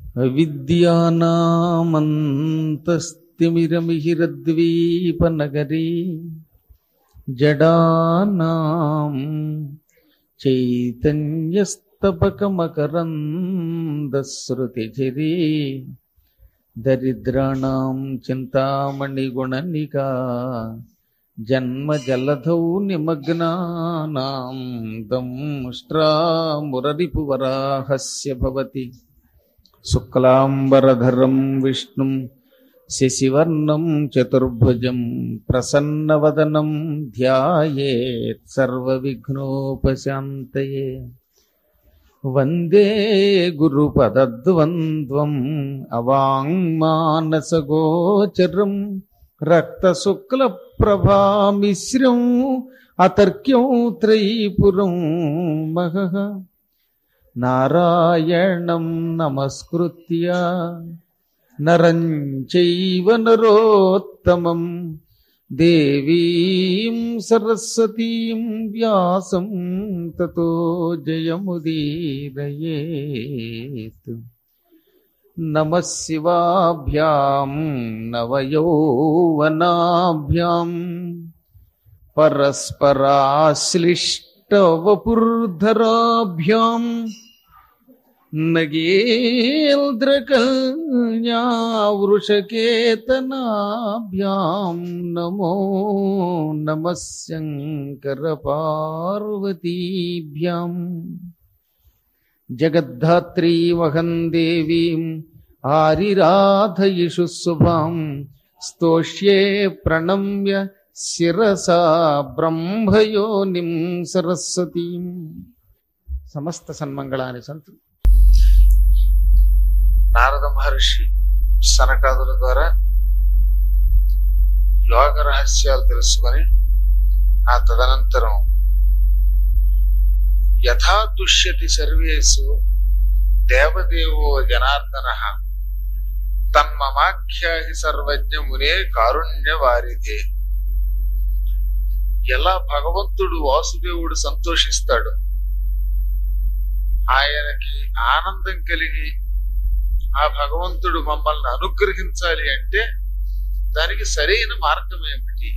విద్యానామంతస్తిమిరమిహిరద్వీపనగరీ జడానాం చైతన్యస్తపకమకరందశ్రుతిచిరీ దరిద్రాణం చింతామణిగుణనికా జన్మజలధౌ నిమగ్నానాం దంష్ట్రామురరిపువరాహస్య భవతి శుక్లాంబరధరం విష్ణుం శశివర్ణం చతుర్భుజం ప్రసన్నవదనం ధ్యాయేత్ సర్వవిఘ్నోపశాంతయే వందే గురుపదద్వంద్వం అవాంగ్మానసగోచరం రక్తశుక్లప్రభామిశ్రం అతర్క్యం త్రైపురం మహః నారాయణం నమస్కృత్య నరం చైవ నరోత్తమం దేవీం సరస్వతీం వ్యాసం తతో జయముదీరయేత్ నమ శివాభ్యాం నవయౌవనాభ్యాం పరస్పరాశ్లిష్టవపుర్ధరాభ్యాం నగేంద్రకల్యావృషకేతనాభ్యాం నమో నమ శంకరపార్వతీభ్యాం జగద్ధాత్రీ వహం దేవీం ఆరిరాధయిషు శుభాం స్తోష్యే ప్రణమ్య శిరసా బ్రహ్మయోనిం సరస్వతీం సమస్త సన్మంగళాని సంతు నారద మహర్షి సనకాదుల ద్వారా యోగ రహస్యాలు తెలుసుకొని ఆ తదనంతరం యథా దుష్యతి సర్వేషు దేవదేవో జనార్దన తన్మమాఖ్యాహి సర్వజ్ఞ మునే కారుణ్య వారిదే ఎలా భగవంతుడు వాసుదేవుడు సంతోషిస్తాడు ఆయనకి ఆనందం కలిగి ఆ భగవంతుడు మమ్మల్ని అనుగ్రహించాలి అంటే దానికి సరైన మార్గం ఏమిటి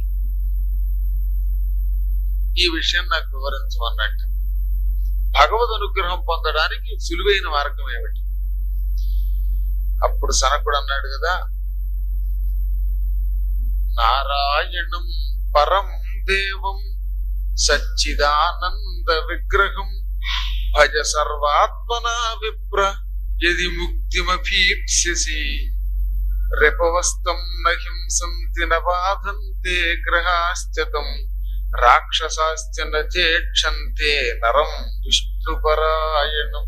ఈ విషయం నాకు వివరించమన్నట్టు భగవద్ అనుగ్రహం పొందడానికి సులువైన మార్గం ఏమిటి అప్పుడు సనకుడు అన్నాడు కదా నారాయణం పరం దేవం సచ్చిదానంద విగ్రహం భజ సర్వాత్మనా విప్ర యది ముక్తిమభీప్స్యసి రిపవస్తం నహింసంతి నబాధంతే గ్రహాశ్చతం రాక్షసాశ్చ నేక్షంతే నరం విష్ణుపరాయణం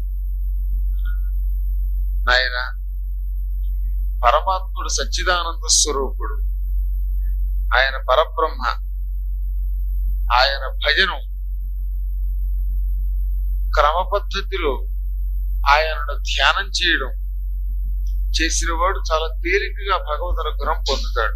నాయన పరమాత్ముడు సచ్చిదానంద స్వరూపుడు ఆయన పరబ్రహ్మ ఆయన భజనం క్రమ పద్ధతిలో ఆయనను ధ్యానం చేయడం చేసిన వాడు చాలా తేలికగా భగవద్ అనుగ్రహం పొందుతాడు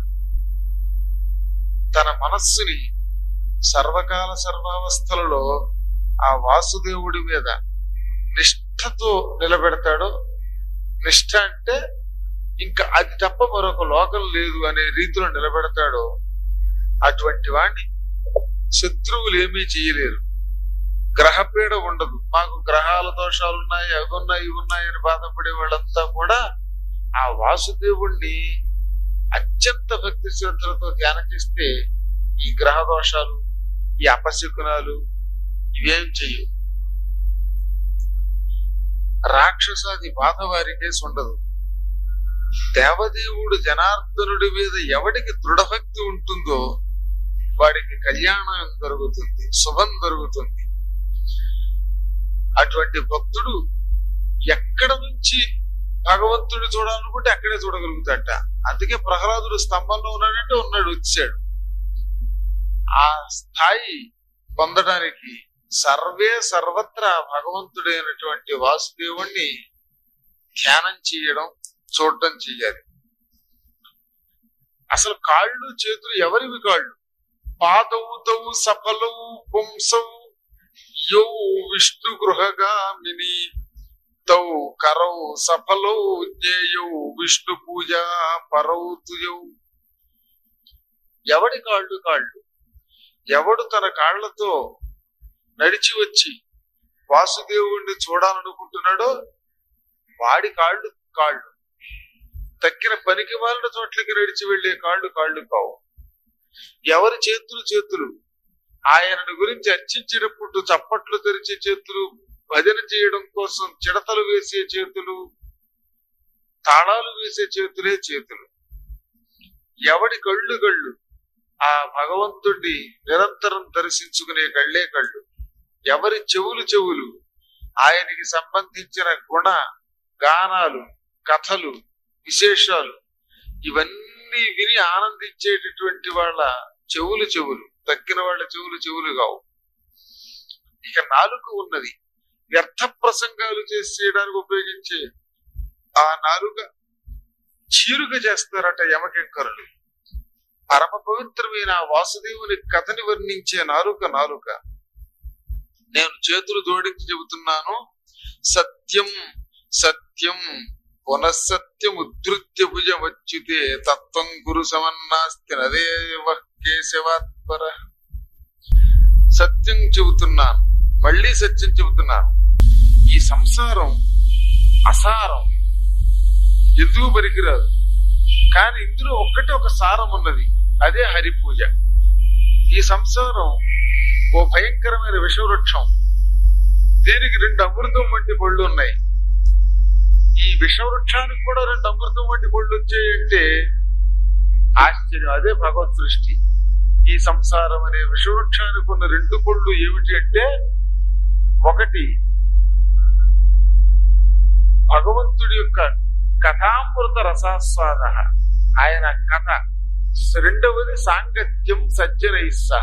తన మనస్సుని సర్వకాల సర్వావస్థలలో ఆ వాసుదేవుడి మీద నిష్ఠతో నిలబెడతాడు నిష్ఠ అంటే ఇంకా అది తప్ప మరొక లోకం లేదు అనే రీతిలో నిలబెడతాడో అటువంటి వాణ్ణి శత్రువులు ఏమీ చేయలేరు గ్రహపీడ ఉండదు మాకు గ్రహాల దోషాలు ఉన్నాయి అవి ఉన్నాయి ఇవి ఉన్నాయి అని బాధపడే వాళ్ళంతా కూడా ఆ వాసుదేవుణ్ణి అత్యంత భక్తి శ్రద్ధలతో ధ్యానం చేస్తే ఈ గ్రహ దోషాలు ఈ అపశకునాలు ఇవేం చెయ్యవు రాక్షసాది బాధ వారికేసి ఉండదు దేవదేవుడు జనార్దనుడి మీద ఎవడికి దృఢభక్తి ఉంటుందో వాడికి కళ్యాణం జరుగుతుంది శుభం జరుగుతుంది అటువంటి భక్తుడు ఎక్కడ నుంచి భగవంతుడు చూడాలనుకుంటే అక్కడే చూడగలుగుతాడట అందుకే ప్రహ్లాదుడు స్తంభంలో ఉన్నాడంటే ఉన్నాడు వచ్చాడు ఆ స్థాయి పొందడానికి సర్వే సర్వత్రా భగవంతుడైనటువంటి వాసుదేవుణ్ణి ధ్యానం చేయడం చూడటం చెయ్యాలి అసలు కాళ్ళు చేతులు ఎవరివి కాళ్ళు పాదౌతవు సఫలవు పుంసవు యౌ విష్ణు గృహగామిని తౌ కరౌ సఫలౌ జ్ఞేయౌ విష్ణు పూజ పరౌ తుయౌ ఎవడి కాళ్ళు కాళ్ళు ఎవడు తన కాళ్లతో నడిచి వచ్చి వాసుదేవుణ్ణి చూడాలనుకుంటున్నాడో వాడి కాళ్ళు కాళ్ళు తక్కిన పనికి మాలిన చోట్లకి నడిచి వెళ్లే కాళ్ళు కాళ్ళు కావు ఎవరి చేతులు చేతులు ఆయనను గురించి అర్చించినప్పుడు చప్పట్లు తెరిచే చేతులు భజన చేయడం కోసం చిడతలు వేసే చేతులు తాళాలు వేసే చేతులే చేతులు ఎవడి కళ్ళు కళ్ళు ఆ భగవంతుడిని నిరంతరం దర్శించుకునే కళ్ళే కళ్ళు ఎవరి చెవులు చెవులు ఆయనకి సంబంధించిన గుణ గానాలు కథలు విశేషాలు ఇవన్నీ విని ఆనందించేటటువంటి వాళ్ళ చెవులు చెవులు తక్కిన వాళ్ళ చెవులు చెవులు కావు ఇక నాలుక ఉన్నది వ్యర్థ ప్రసంగాలు చేసి చేయడానికి ఉపయోగించే ఆ నాలుక చీరుక చేస్తారట యమకింకరులు పరమ పవిత్రమైన ఆ వాసుదేవుని కథని వర్ణించే నాలుక నాలుక నేను చేతులు జోడించి చెబుతున్నాను సత్యం సత్యం పునఃసత్యం ఉద్ధృత్య భుజ వచ్చుతే తత్వం గురు సమన్నాస్తి నదేవ కేశవాత్పర సత్యం చెబుతున్నాను మళ్ళీ సత్యం చెబుతున్నాను ఈ సంసారం అసారం ఎందుకు పనికిరాదు కానీ ఇందులో ఒక్కటే ఒక సారం ఉన్నది అదే హరి పూజ ఈ సంసారం ఓ భయంకరమైన విషవృక్షం దీనికి రెండు అమృతం వంటి పళ్ళు ఉన్నాయి ఈ విషవృక్షానికి కూడా రెండు అమృతం వంటి పళ్ళు వచ్చాయంటే ఆశ్చర్యం అదే భగవత్ సృష్టి ఈ సంసారం అనే విషవృక్షానికి ఉన్న రెండు పళ్ళు ఏమిటి అంటే ఒకటి భగవంతుడి యొక్క కథామృత రసాస్వాద ఆయన కథ రెండవది సాంగత్యం సజ్జనై సహ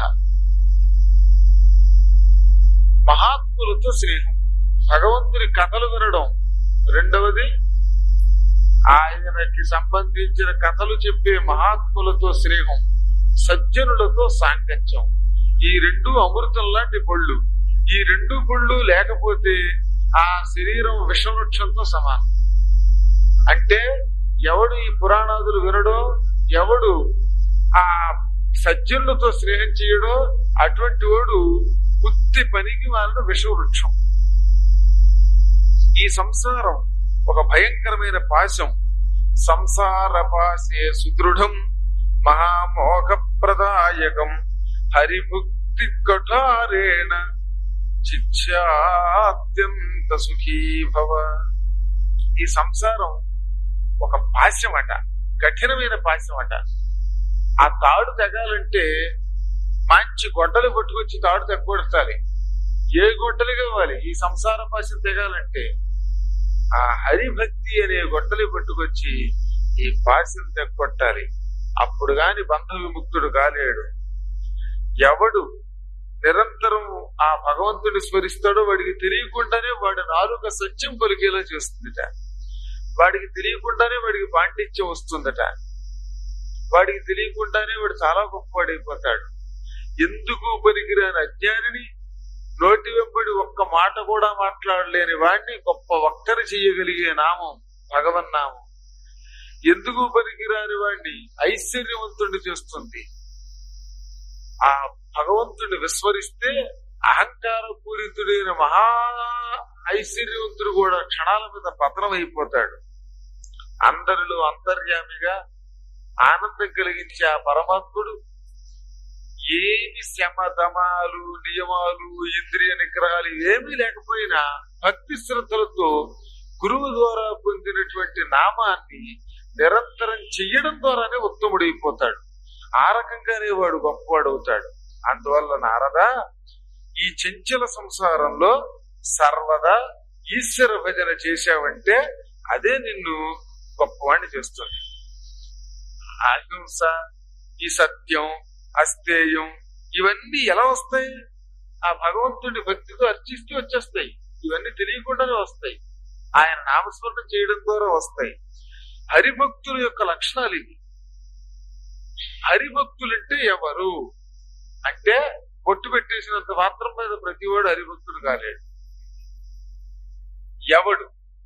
మహాత్ములతో స్నేహం భగవంతుని కథలు వినడం రెండవది ఆయనకి సంబంధించిన కథలు చెప్పే మహాత్ములతో స్నేహం సజ్జనులతో సాంగత్యం ఈ రెండు అమృతం లాంటి పళ్ళు ఈ రెండు పళ్ళు లేకపోతే ఆ శరీరం విషవృక్షంతో సమానం అంటే ఎవడు ఈ పురాణాదులు వినడో ఎవడు ఆ సజ్జనులతో స్నేహం చేయడో అటువంటి వాడు ఉత్తి పనికి మారిన విషవృక్షం ఈ సంసారం ఒక భయంకరమైన పాశం సంసార పాశే సుదృఢం మహామోహ ప్రదాయకం హరిభుక్తి కఠారేణ చిత్యాత్యంత సుఖీ భవ ఈ సంసారం ఒక పాశ్యం అట కఠినమైన పాశ్యం అట ఆ తాడు తెగాలంటే మంచి గొడ్డలు పట్టుకొచ్చి తాడు తెగ్గొడతాలి ఏ గొడ్డలు కావాలి ఈ సంసార పాశ్యం తెగాలంటే ఆ హరిభక్తి అనే గొడ్డలి పట్టుకొచ్చి ఈ పాశ్యం తెగ్గొట్టాలి అప్పుడు గాని బంధ విముక్తుడు కాలేడు ఎవడు నిరంతరం ఆ భగవంతుని స్మరిస్తాడో వాడికి తెలియకుండానే వాడి నాలుక సత్యం పలికేలా చేస్తుందిట వాడికి తెలియకుండానే వాడికి పాండిత్యం వస్తుందట వాడికి తెలియకుండానే వాడు చాలా గొప్పవాడైపోతాడు ఎందుకు పనికిరాని అజ్ఞానిని నోటి వెంబడి ఒక్క మాట కూడా మాట్లాడలేని వాడిని గొప్ప వక్తని చేయగలిగే నామం భగవన్నామం ఎందుకు పనికిరాని వాడిని ఐశ్వర్యవంతుడిని చేస్తుంది ఆ భగవంతుడిని విస్మరిస్తే అహంకార పూరితుడైన మహా ఐశ్వర్యవంతుడు కూడా క్షణాల మీద పతనం అయిపోతాడు అందరిలో అంతర్యామిగా ఆనందం కలిగించే ఆ పరమాత్ముడు ఏమి శమధమాలు నియమాలు ఇంద్రియ నిగ్రహాలు ఏమీ లేకపోయినా భక్తి శ్రద్ధలతో గురువు ద్వారా పొందినటువంటి నామాన్ని నిరంతరం చెయ్యడం ద్వారానే ఉత్తముడైపోతాడు ఆ రకంగానే వాడు గొప్పవాడు అవుతాడు అందువల్ల నారద ఈ చెంచల సంసారంలో సర్వదా ఈశ్వర భజన చేశావంటే అదే నిన్ను గొప్పవాణ్ణి చేస్తుంది అహింస ఈ సత్యం అస్తేయం ఇవన్నీ ఎలా వస్తాయి ఆ భగవంతుడి భక్తితో అర్చిస్తూ వచ్చేస్తాయి ఇవన్నీ తెలియకుండానే వస్తాయి ఆయన నామస్మరణం చేయడం ద్వారా వస్తాయి హరిభక్తుల యొక్క లక్షణాలు ఇవి హరిభక్తులంటే ఎవరు అంటే బొట్టు పెట్టేసినంత మాత్రం మీద ప్రతివాడు హరిభక్తుడు కాలేడు ఎవడు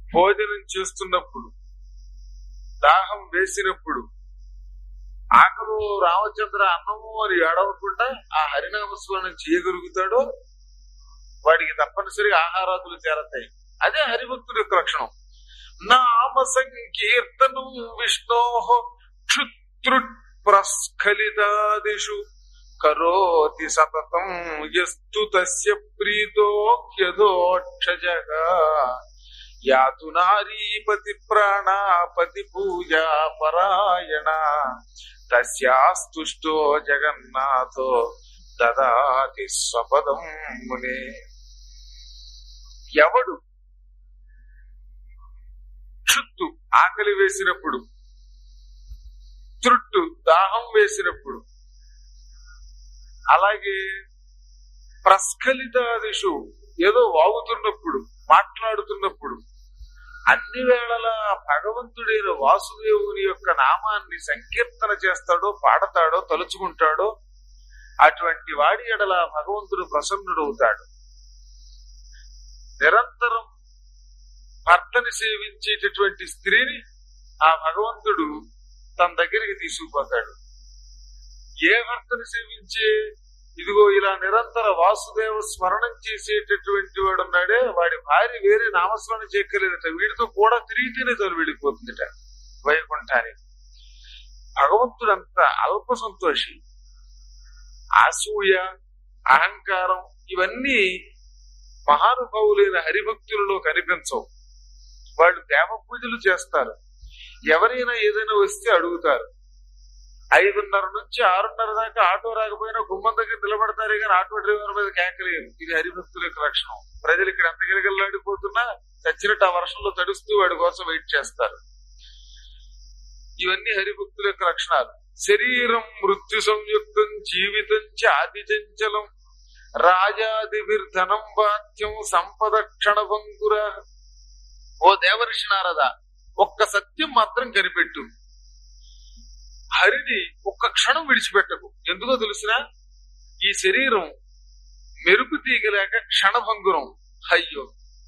భోజనం చేస్తున్నప్పుడు దాహం వేసినప్పుడు ఆకలు రామచంద్ర అన్నము అని ఏడవకుండా ఆ హరినామస్మరణం చేయగలుగుతాడో వాడికి తప్పనిసరిగా ఆహారాదులు చేరతాయి అదే హరిభక్తుడి యొక్క లక్షణం నామ సంకీర్తనం విష్ణో క్షుత్రుప్రస్ఖలితాదిషు కరోతి సతతం యస్తు తస్య ప్రీతో హ్యదోక్షజగా యాతు నారీపతి ప్రాణాపతి పూజా పరాయణ తస్యాస్తుష్టో జగన్నాథో దదాతి స్వపదం మునే ఎవడు క్షుత్తు ఆకలి వేసినప్పుడు త్రుట్టు దాహం వేసినప్పుడు అలాగే ప్రస్ఖలితాదిషు ఏదో వాగుతున్నప్పుడు మాట్లాడుతున్నప్పుడు అన్ని వేళలా భగవంతుడైన వాసుదేవుని యొక్క నామాన్ని సంకీర్తన చేస్తాడో పాడతాడో తలుచుకుంటాడో అటువంటి వాడి ఎడల భగవంతుడు ప్రసన్నుడవుతాడు నిరంతరం భర్తని సేవించేటటువంటి స్త్రీని ఆ భగవంతుడు తన దగ్గరికి తీసుకుపోతాడు ఏ భర్తని సేవించే ఇదిగో ఇలా నిరంతర వాసుదేవ స్మరణం చేసేటటువంటి వాడు ఉన్నాడే వాడి భార్య వేరే నామస్మరణ చేయక్కలేదట వీడితో కూడా తిరిగితేనే తను వెళ్ళిపోతుందట వైకుంఠానికి భగవంతుడు అంత అల్ప సంతోషి అసూయ అహంకారం ఇవన్నీ మహానుభావులైన హరిభక్తులలో కనిపించవు వాళ్ళు దేవ పూజలు చేస్తారు ఎవరైనా ఏదైనా వస్తే అడుగుతారు ఐదున్నర నుంచి ఆరున్నర దాకా ఆటో రాకపోయినా గుమ్మం దగ్గర నిలబడతారే కానీ ఆటో డ్రైవర్ మీద కేకలేరు ఇది హరిభక్తుల యొక్క లక్షణం ప్రజలు ఇక్కడ ఎంత గిలగిల్లాడిపోతున్నా చచ్చినట్టు ఆ వర్షంలో తడుస్తూ వాడి కోసం వెయిట్ చేస్తారు ఇవన్నీ హరిభక్తుల యొక్క లక్షణాలు శరీరం మృత్యు సంయుక్తం జీవితం చాది చంచలం రాజాదిభిర్ధనం బాధ్యం సంపద క్షణభంకుర ఓ దేవర్షి నారద ఒక్క సత్యం మాత్రం కనిపెట్టు హరిని ఒక్క క్షణం విడిచిపెట్టకు ఎందుకో తెలుసునా ఈ శరీరం మెరుపు తీగలేక క్షణభంగురం అయ్యో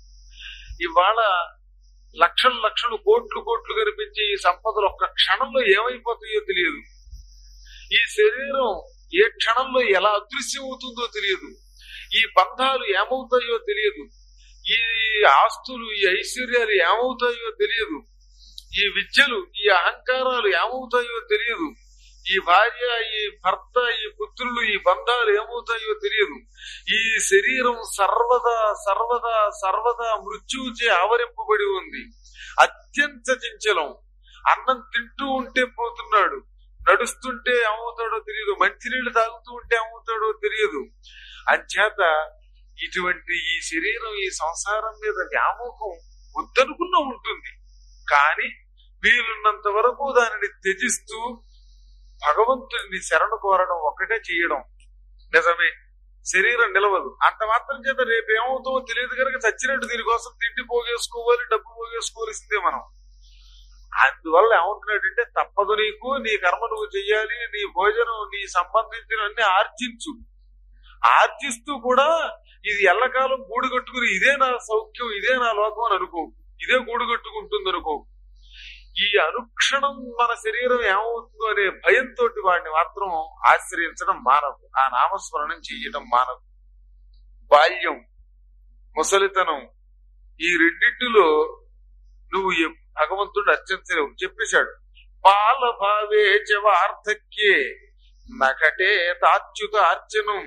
ఇవాళ లక్షలు లక్షలు కోట్లు కోట్లు కనిపించే ఈ సంపదలు ఒక్క క్షణంలో ఏమైపోతాయో తెలియదు ఈ శరీరం ఏ క్షణంలో ఎలా అదృశ్యం అవుతుందో తెలియదు ఈ బంధాలు ఏమవుతాయో తెలియదు ఈ ఆస్తులు ఈ ఐశ్వర్యాలు ఏమవుతాయో తెలియదు ఈ విద్యలు ఈ అహంకారాలు ఏమవుతాయో తెలియదు ఈ భార్య ఈ భర్త ఈ పుత్రులు ఈ బంధాలు ఏమవుతాయో తెలియదు ఈ శరీరం సర్వదా సర్వదా సర్వదా మృత్యువుచే ఆవరింపబడి ఉంది అత్యంత చంచలం అన్నం తింటూ ఉంటే పోతున్నాడు నడుస్తుంటే ఏమవుతాడో తెలియదు మంచినీళ్ళు తాగుతూ ఉంటే ఏమవుతాడో తెలియదు అంచేత ఇటువంటి ఈ శరీరం ఈ సంసారం మీద వ్యామోహం వద్దనుకున్న ఉంటుంది కానీ వీలున్నంత వరకు దానిని త్యజిస్తూ భగవంతుడిని శరణు కోరడం ఒక్కటే చేయడం నిజమే శరీరం నిలవదు అంత మాత్రం చేత రేపు ఏమవుతుందో తెలియదు కనుక చచ్చినట్టు దీనికోసం తిండి పోగేసుకోవాలి డబ్బు పోగేసుకోవాల్సిందే మనం అందువల్ల ఏమంటున్నాడంటే తప్పదు నీకు నీ కర్మ నువ్వు చెయ్యాలి నీ భోజనం నీ సంబంధించిన అన్ని ఆర్జించు ఆర్జిస్తూ కూడా ఇది ఎల్లకాలం గూడు కట్టుకుని ఇదే నా సౌఖ్యం ఇదే నా లోకం అని అనుకో ఇదే గూడు కట్టుకుంటుంది అనుకో ఈ అనుక్షణం మన శరీరం ఏమవుతుందో అనే భయంతో వాడిని మాత్రం ఆశ్రయించడం మానవు ఆ నామస్మరణం చేయడం మానవు బాల్యం ముసలితనం ఈ రెండింటిలో నువ్వు ఎ- భగవంతుడు అర్చించలేవు చెప్పేశాడు బాలభావే చ వార్ధక్యే నకటే తాచ్యుత అర్చనం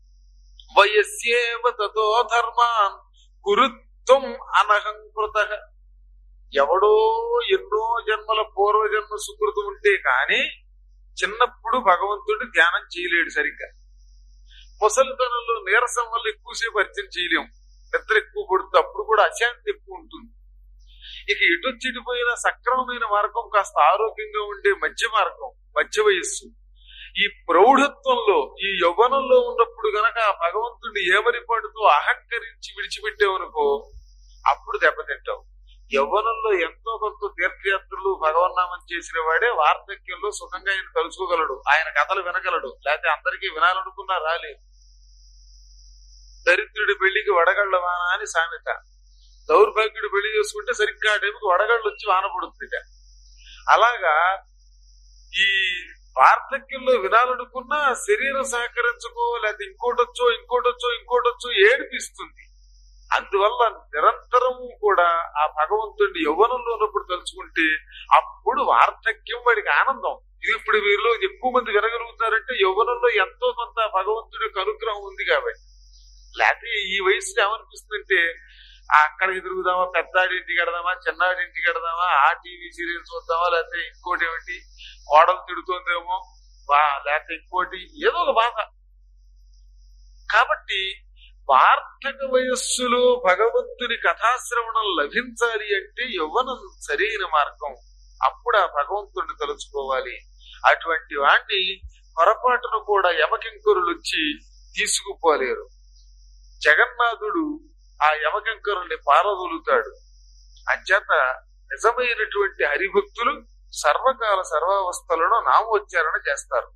వయస్యేవ తతో ధర్మాన్ కురుత్వం అనహంకృత ఎవడో ఎన్నో జన్మల పూర్వజన్మ సుకృతం ఉంటే కాని చిన్నప్పుడు భగవంతుడు ధ్యానం చేయలేడు సరిగ్గా ముసలితనంలో నీరసం వల్ల ఎక్కువసేపు అర్చన చేయలేం నిద్ర ఎక్కువ పడుతుంది అప్పుడు కూడా అశాంతి ఎక్కువ ఉంటుంది ఇక ఎటు చెడిపోయిన సక్రమమైన మార్గం కాస్త ఆరోగ్యంగా ఉండే మధ్య మార్గం మధ్య వయస్సు ఈ ప్రౌఢత్వంలో ఈ యవ్వనంలో ఉన్నప్పుడు గనక ఆ భగవంతుడిని ఏమరిపాటుతో అహంకరించి విడిచిపెట్టావనుకో అప్పుడు దెబ్బతింటావు యవ్వనంలో ఎంతో కొంత తీర్థయాత్రలు భగవన్నామం చేసిన వాడే వార్ధక్యంలో సుఖంగా ఆయన తలుచుకోగలడు ఆయన కథలు వినగలడు లేకపోతే అందరికీ వినాలనుకున్నా రాలేదు దరిద్రుడి పెళ్లికి వడగళ్ళవా అని సామెత దౌర్భాగ్యుడు పెళ్లి చేసుకుంటే సరిగ్గా ఆ టైంకి వడగళ్ళు వచ్చి వాన పడుతుంది అలాగా ఈ వార్ధక్యంలో వినాలనుకున్నా శరీరం సహకరించుకో లేకపోతే ఇంకోటొచ్చో ఇంకోటొచ్చో ఇంకోటొచ్చో ఏడిపిస్తుంది అందువల్ల నిరంతరం కూడా ఆ భగవంతుడిని యవ్వనంలో ఉన్నప్పుడు తలుచుకుంటే అప్పుడు వార్ధక్యం వాడికి ఆనందం ఇది ఇప్పుడు వీరిలో ఎక్కువ మంది వినగలుగుతారంటే యవ్వనంలో ఎంతో కొంత భగవంతుడి యొక్క అనుగ్రహం ఉంది కాబట్టి లేకపోతే ఈ వయసులో ఏమనిపిస్తుందంటే ఆ అక్కడికి తిరుగుదామా పెద్దాడింటికి కడదామా చిన్నాడింటికి కడదామా ఆ టీవీ సీరియల్ చూద్దామా లేకపోతే ఇంకోటి ఏమిటి కోడలు తిడుతోందేమో బా లేకపోతే ఇంకోటి ఏదో ఒక బాధ కాబట్టి వార్ధక వయస్సులో భగవంతుని కథాశ్రవణం లభించాలి అంటే యవ్వనం సరైన మార్గం అప్పుడు ఆ భగవంతుడిని తలుచుకోవాలి అటువంటి వాణ్ణి పొరపాటును కూడా యమకింకరులు వచ్చి తీసుకుపోలేరు జగన్నాథుడు ఆ యమకింకరుల్ని పారదొలుతాడు అంచేత నిజమైనటువంటి హరిభక్తులు సర్వకాల సర్వావస్థలను నామోచ్చారణ చేస్తారు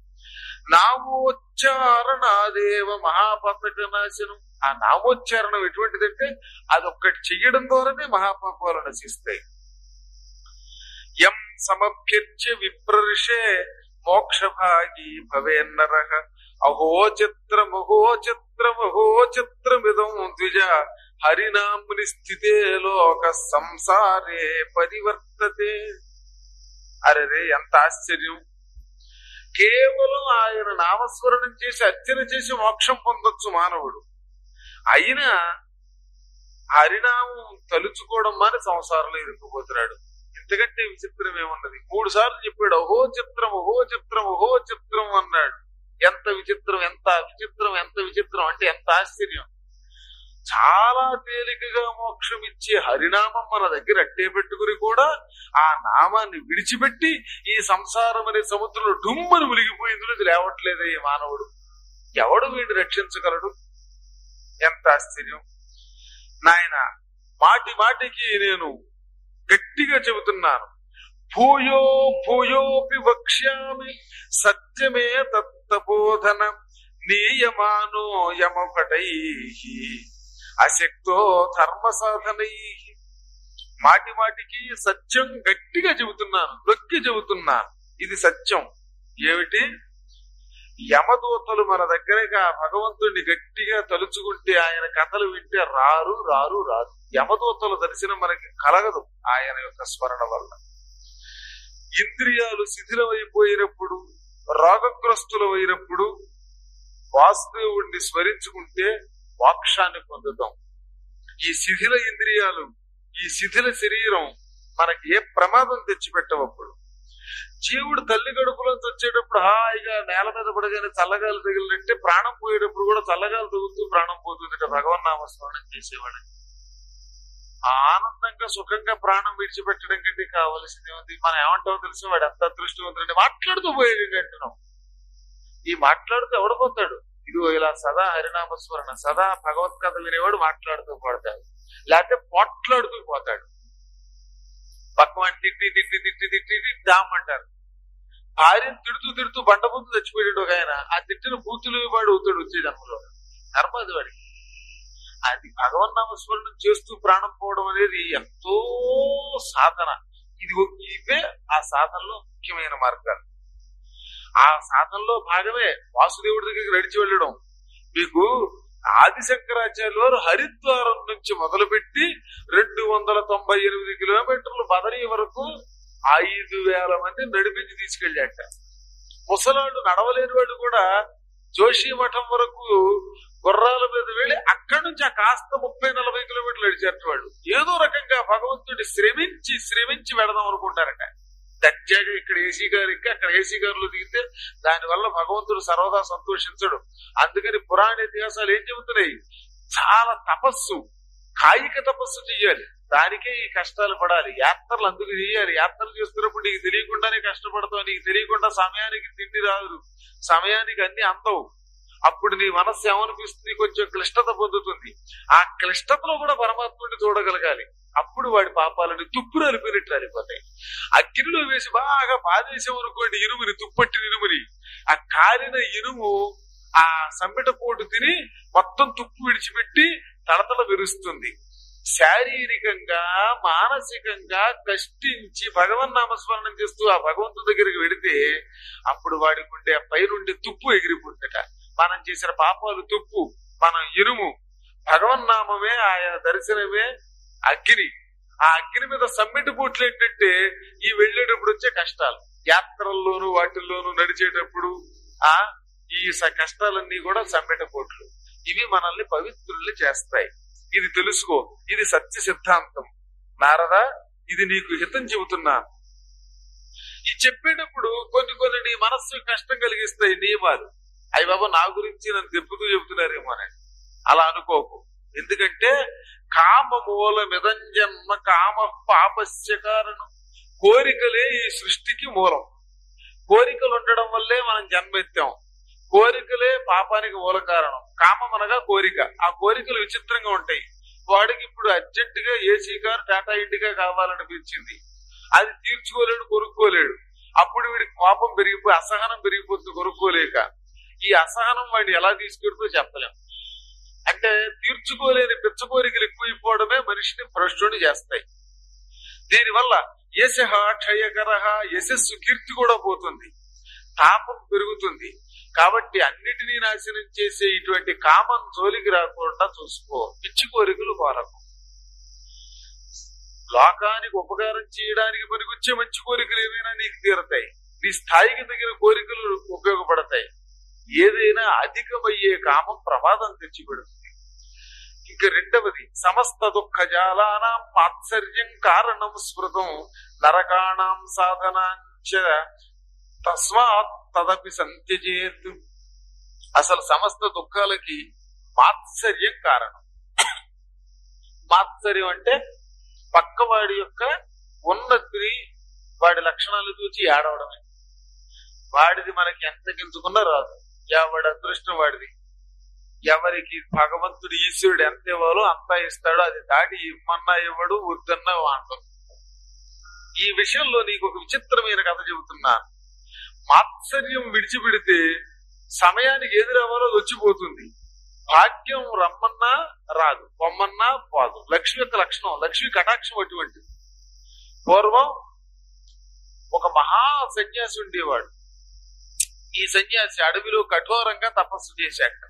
నామోచ్చారణాదేవ మహాపాపక నాశనం ఆ నామోచ్చారణం ఎటువంటిదంటే అదొక్కటి చెయ్యడం ద్వారానే మహాపాపాలు నశిస్తాయి యం సమభ్యర్చ్య విప్రర్షే మోక్షభాగి భవేన్నర అహో చిత్రమహో చిత్రమహో చిత్రమిదం ద్విజ హరినాముని స్థితే లోక సంసారే పరివర్తతే అరే ఎంత ఆశ్చర్యం కేవలం ఆయన నామస్మరణం చేసి అర్చన చేసి మోక్షం పొందొచ్చు మానవుడు అయినా హరినామం తలుచుకోవడం మాని సంసారంలో ఇరుక్కుపోతున్నాడు ఎందుకంటే విచిత్రం ఏమున్నది మూడు సార్లు చెప్పాడు ఓహో చిత్రం ఓహో చిత్రం ఓహో చిత్రం అన్నాడు ఎంత విచిత్రం ఎంత విచిత్రం ఎంత విచిత్రం అంటే ఎంత ఆశ్చర్యం చాలా తేలికగా మోక్షం ఇచ్చే హరినామం మన దగ్గర అట్టే పెట్టుకుని కూడా ఆ నామాన్ని విడిచిపెట్టి ఈ సంసారం అనే సముద్రంలో డుమ్మని మునిగిపోయిందో లేవట్లేదే ఈ మానవుడు ఎవడు వీడిని రక్షించగలడు ఎంత ఆశ్చర్యం నాయన మాటి మాటికి నేను గట్టిగా చెబుతున్నాను భూయో భూయోపి వక్ష్యామి సత్యమే తత్తబోధన నీయమానో యమపటై అశక్తో ధర్మ సాధనై మాటి మాటికి సత్యం గట్టిగా చెబుతున్నాను నొక్కి చెబుతున్నాను ఇది సత్యం ఏమిటి యమదూతలు మన దగ్గరగా భగవంతుడిని గట్టిగా తలుచుకుంటే ఆయన కథలు వింటే రారు రారు రారు యమదూతల దర్శనం మనకి కలగదు ఆయన యొక్క స్మరణ వల్ల ఇంద్రియాలు శిథిలమైపోయినప్పుడు రోగగ్రస్తులమైనప్పుడు వాసుదేవుణ్ణి స్మరించుకుంటే మోక్షాన్ని పొందుతాం ఈ శిథిల ఇంద్రియాలు ఈ శిథిల శరీరం మనకి ఏ ప్రమాదం తెచ్చిపెట్టవప్పుడు జీవుడు తల్లి గడుపులోంచి వచ్చేటప్పుడు హాయిగా నేల మీద పడగానే చల్లగాలి తగిలినట్టే ప్రాణం పోయేటప్పుడు కూడా చల్లగాలి తగులుతూ ప్రాణం పోతుందట భగవన్ నామస్మరణం చేసేవాడు ఆనందంగా సుఖంగా ప్రాణం విడిచిపెట్టడం కంటే కావలసింది ఉంది మనం ఏమంటామో తెలిసి వాడు ఎంత అదృష్టవంతుడంటే మాట్లాడుతూ పోయేది అంటున్నాం ఈ మాట్లాడుతూ ఎవడపోతాడు ఇదిగో ఇలా సదా హరినామస్మరణ సదా భగవత్ కథ వినేవాడు మాట్లాడుతూ పడతాడు లేకపోతే పొట్లాడుతూ పోతాడు పక్కవాడిని తిట్టి తిట్టి తిట్టి తిట్టి తిట్టి దామంటారు భార్యను తిడుతూ తిడుతూ బండబుద్ధు చచ్చిపోయాడు ఒక ఆయన ఆ తిట్టిన బూతులు వాడు అవుతాడు వచ్చే జన్మలో ధర్మది వాడికి అది భగవన్నామస్మరణం చేస్తూ ప్రాణం పోవడం అనేది ఎంతో సాధన ఇది ఇవే ఆ సాధనలో ముఖ్యమైన మార్గాలు ఆ సాధనలో భాగమే వాసుదేవుడి దగ్గరికి నడిచి వెళ్ళడం మీకు ఆదిశంకరాచార్యులు వారు హరిద్వారం నుంచి మొదలుపెట్టి రెండు వందల తొంభై ఎనిమిది కిలోమీటర్లు బదరీ వరకు ఐదు వేల మంది నడిపించి తీసుకెళ్ళాట ముసలాళ్ళు నడవలేని వాళ్ళు కూడా జోషి మఠం వరకు గుర్రాల మీద వెళ్ళి అక్కడి నుంచి ఆ కాస్త ముప్పై నలభై కిలోమీటర్లు నడిచారట వాళ్ళు ఏదో రకంగా భగవంతుడి శ్రమించి శ్రమించి వెళదాం అనుకుంటారట దర్జాగా ఇక్కడ ఏసీ గారు ఎక్కి అక్కడ ఏసీ గారులో దిగితే దానివల్ల భగవంతుడు సర్వదా సంతోషించడు అందుకని పురాణ ఇతిహాసాలు ఏం చెబుతున్నాయి చాలా తపస్సు కాయిక తపస్సు చెయ్యాలి దానికే ఈ కష్టాలు పడాలి యాత్రలు అందుకు చేయాలి యాత్రలు చేస్తున్నప్పుడు నీకు తెలియకుండానే కష్టపడతావు నీకు తెలియకుండా సమయానికి తిండి రాదు సమయానికి అన్ని అందవు అప్పుడు నీ మనస్సు ఏమనిపిస్తుంది కొంచెం క్లిష్టత పొందుతుంది ఆ క్లిష్టతలో కూడా పరమాత్ముడిని చూడగలగాలి అప్పుడు వాడి పాపాలని తుప్పురు అలిపినట్టు అలిపోతాయి అగ్నిలో వేసి బాగా బాధేసాం అనుకోండి ఇనుముని తుప్పట్టిన ఇనుముని ఆ కాలిన ఇనుము ఆ సంబిట పోటు తిని మొత్తం తుప్పు విడిచిపెట్టి తడతల విరుస్తుంది శారీరకంగా మానసికంగా కష్టించి భగవన్ నామస్మరణం చేస్తూ ఆ భగవంతుడి దగ్గరికి వెడితే అప్పుడు వాడికి ఉండే పైనుండి తుప్పు ఎగిరిపోతుందట మనం చేసిన పాపాలు తుప్పు మనం ఇనుము భగవన్నామమే ఆయన దర్శనమే అగ్ని ఆ అగ్ని మీద సమ్మిటి బూట్లు ఏంటంటే ఈ వెళ్ళేటప్పుడు వచ్చే కష్టాలు యాత్రల్లోనూ వాటిల్లోనూ నడిచేటప్పుడు ఆ ఈ స- కష్టాలన్నీ కూడా సమ్మెట పోట్లు ఇవి మనల్ని పవిత్రుల్ని చేస్తాయి ఇది తెలుసుకో ఇది సత్య సిద్ధాంతం నారదా ఇది నీకు హితం చెబుతున్నాను ఈ చెప్పేటప్పుడు కొన్ని కొన్ని నీ మనస్సు కష్టం కలిగిస్తాయి నియమాలు అయ్యి బాబా నా గురించి నన్ను తెప్పుతూ చెబుతున్నారేమో అని అలా అనుకోకు ఎందుకంటే కామ మూలమిదం జన్మ కామ పాపస్య కారణం కోరికలే ఈ సృష్టికి మూలం కోరికలు ఉండడం వల్లే మనం జన్మెత్తాం కోరికలే పాపానికి మూల కారణం కామం అనగా కోరిక ఆ కోరికలు విచిత్రంగా ఉంటాయి వాడికి ఇప్పుడు అర్జెంట్ గా ఏసీ కార్ టాటా ఇండిగా కావాలనిపించింది అది తీర్చుకోలేడు కొనుక్కోలేడు అప్పుడు వీడికి కోపం పెరిగిపోయి అసహనం పెరిగిపోతుంది కొనుక్కోలేక ఈ అసహనం వాడిని ఎలా తీసుకెడుతూ చెప్పలేం అంటే తీర్చుకోలేని పిచ్చ కోరికలు ఎక్కువైపోవడమే మనిషిని భ్రష్టుని చేస్తాయి దీనివల్ల యశ క్షయకర యశస్సు కీర్తి కూడా పోతుంది తాపం పెరుగుతుంది కాబట్టి అన్నిటినీ నాశనం చేసే ఇటువంటి కామం జోలికి రాకుండా చూసుకో పిచ్చి కోరికలు కోరకు లోకానికి ఉపకారం చేయడానికి పనికొచ్చే మంచి కోరికలు ఏమైనా నీకు తీరతాయి నీ స్థాయికి తగిన కోరికలు ఉపయోగపడతాయి ఏదైనా అధికమయ్యే కామం ప్రమాదం తెచ్చిపెడుతుంది ఇక రెండవది సమస్త దుఃఖ జాలానాం మాత్సర్యం కారణం స్మృతం నరకాణం సాధనాంచ తస్మాత్ తదపి సంత్యజేత్ అసలు సమస్త దుఃఖాలకి మాత్సర్యం కారణం మాత్సర్యం అంటే పక్కవాడి యొక్క ఉన్నతిని వాడి లక్షణాలు చూచి ఏడవడమే వాడిది మనకి ఎంత గింజుకున్నా రాదు ఎవడి అదృష్టం వాడిది ఎవరికి భగవంతుడు ఈశ్వరుడు ఎంత ఇవ్వాలో అంతా ఇస్తాడో అది దాటి ఇమ్మన్నా ఇవ్వడు వద్దన్నా వాడడం ఈ విషయంలో నీకు ఒక విచిత్రమైన కథ చెబుతున్నాను మాత్సర్యం విడిచిపెడితే సమయానికి ఏది రావాలో అది వచ్చిపోతుంది భాగ్యం రమ్మన్నా రాదు పొమ్మన్నా పోదు లక్ష్మి యొక్క లక్షణం లక్ష్మి కటాక్షం అటువంటిది పూర్వం ఒక మహా సన్యాసి ఉండేవాడు ఈ సన్యాసి అడవిలో కఠోరంగా తపస్సు చేశాక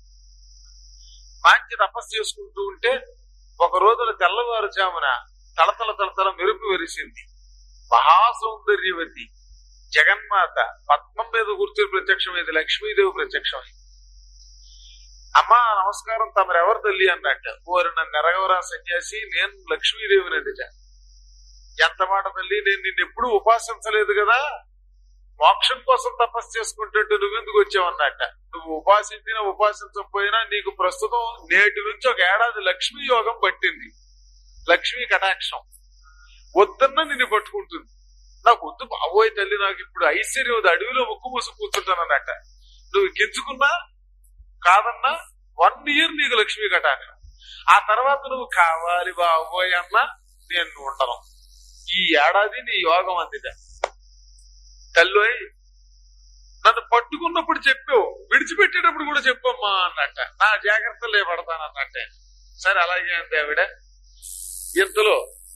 మంచి తపస్సు చేసుకుంటూ ఉంటే ఒక రోజున తెల్లవారుజామున తలతల తలతల మెరుపు వెరిసింది మహాసౌందర్యవతి జగన్మాత పద్మం మీద కూర్చొని ప్రత్యక్షమైంది లక్ష్మీదేవి ప్రత్యక్షమైంది అమ్మా నమస్కారం తమరెవరు తల్లి అన్నట్టు ఓరి నన్ను ఎరగవరా సన్యాసి నేను లక్ష్మీదేవిని అందిట ఎంత మాట తల్లి నేను నిన్ను ఎప్పుడూ ఉపాసించలేదు కదా మోక్షం కోసం తపస్సు చేసుకుంటుంటే నువ్వెందుకు వచ్చావన్నట్ట నువ్వు ఉపాసించినా ఉపాసించకపోయినా నీకు ప్రస్తుతం నేటి నుంచి ఒక ఏడాది లక్ష్మీ యోగం పట్టింది లక్ష్మీ కటాక్షం వద్దన్న నిన్ను పట్టుకుంటుంది నాకు వద్దు బాబోయ్ తల్లి నాకు ఇప్పుడు ఐశ్వర్యం ఉంది, అడవిలో ముక్కు మూసి కూర్చుంటానన్నట్ట నువ్వు గింజుకున్నా కాదన్నా వన్ ఇయర్ నీకు లక్ష్మీ కటాక్షం ఆ తర్వాత నువ్వు కావాలి బాబోయ్ అన్నా నేను ఉండను ఈ ఏడాది నీ యోగం అందిట తల్లోయ్ నన్ను పట్టుకున్నప్పుడు చెప్పావు విడిచిపెట్టేటప్పుడు కూడా చెప్పమ్మా అన్నట్ట నా జాగ్రత్తలే పడతాను అన్నట్టే సరే అలాగే అంది ఆవిడ ఇంతలో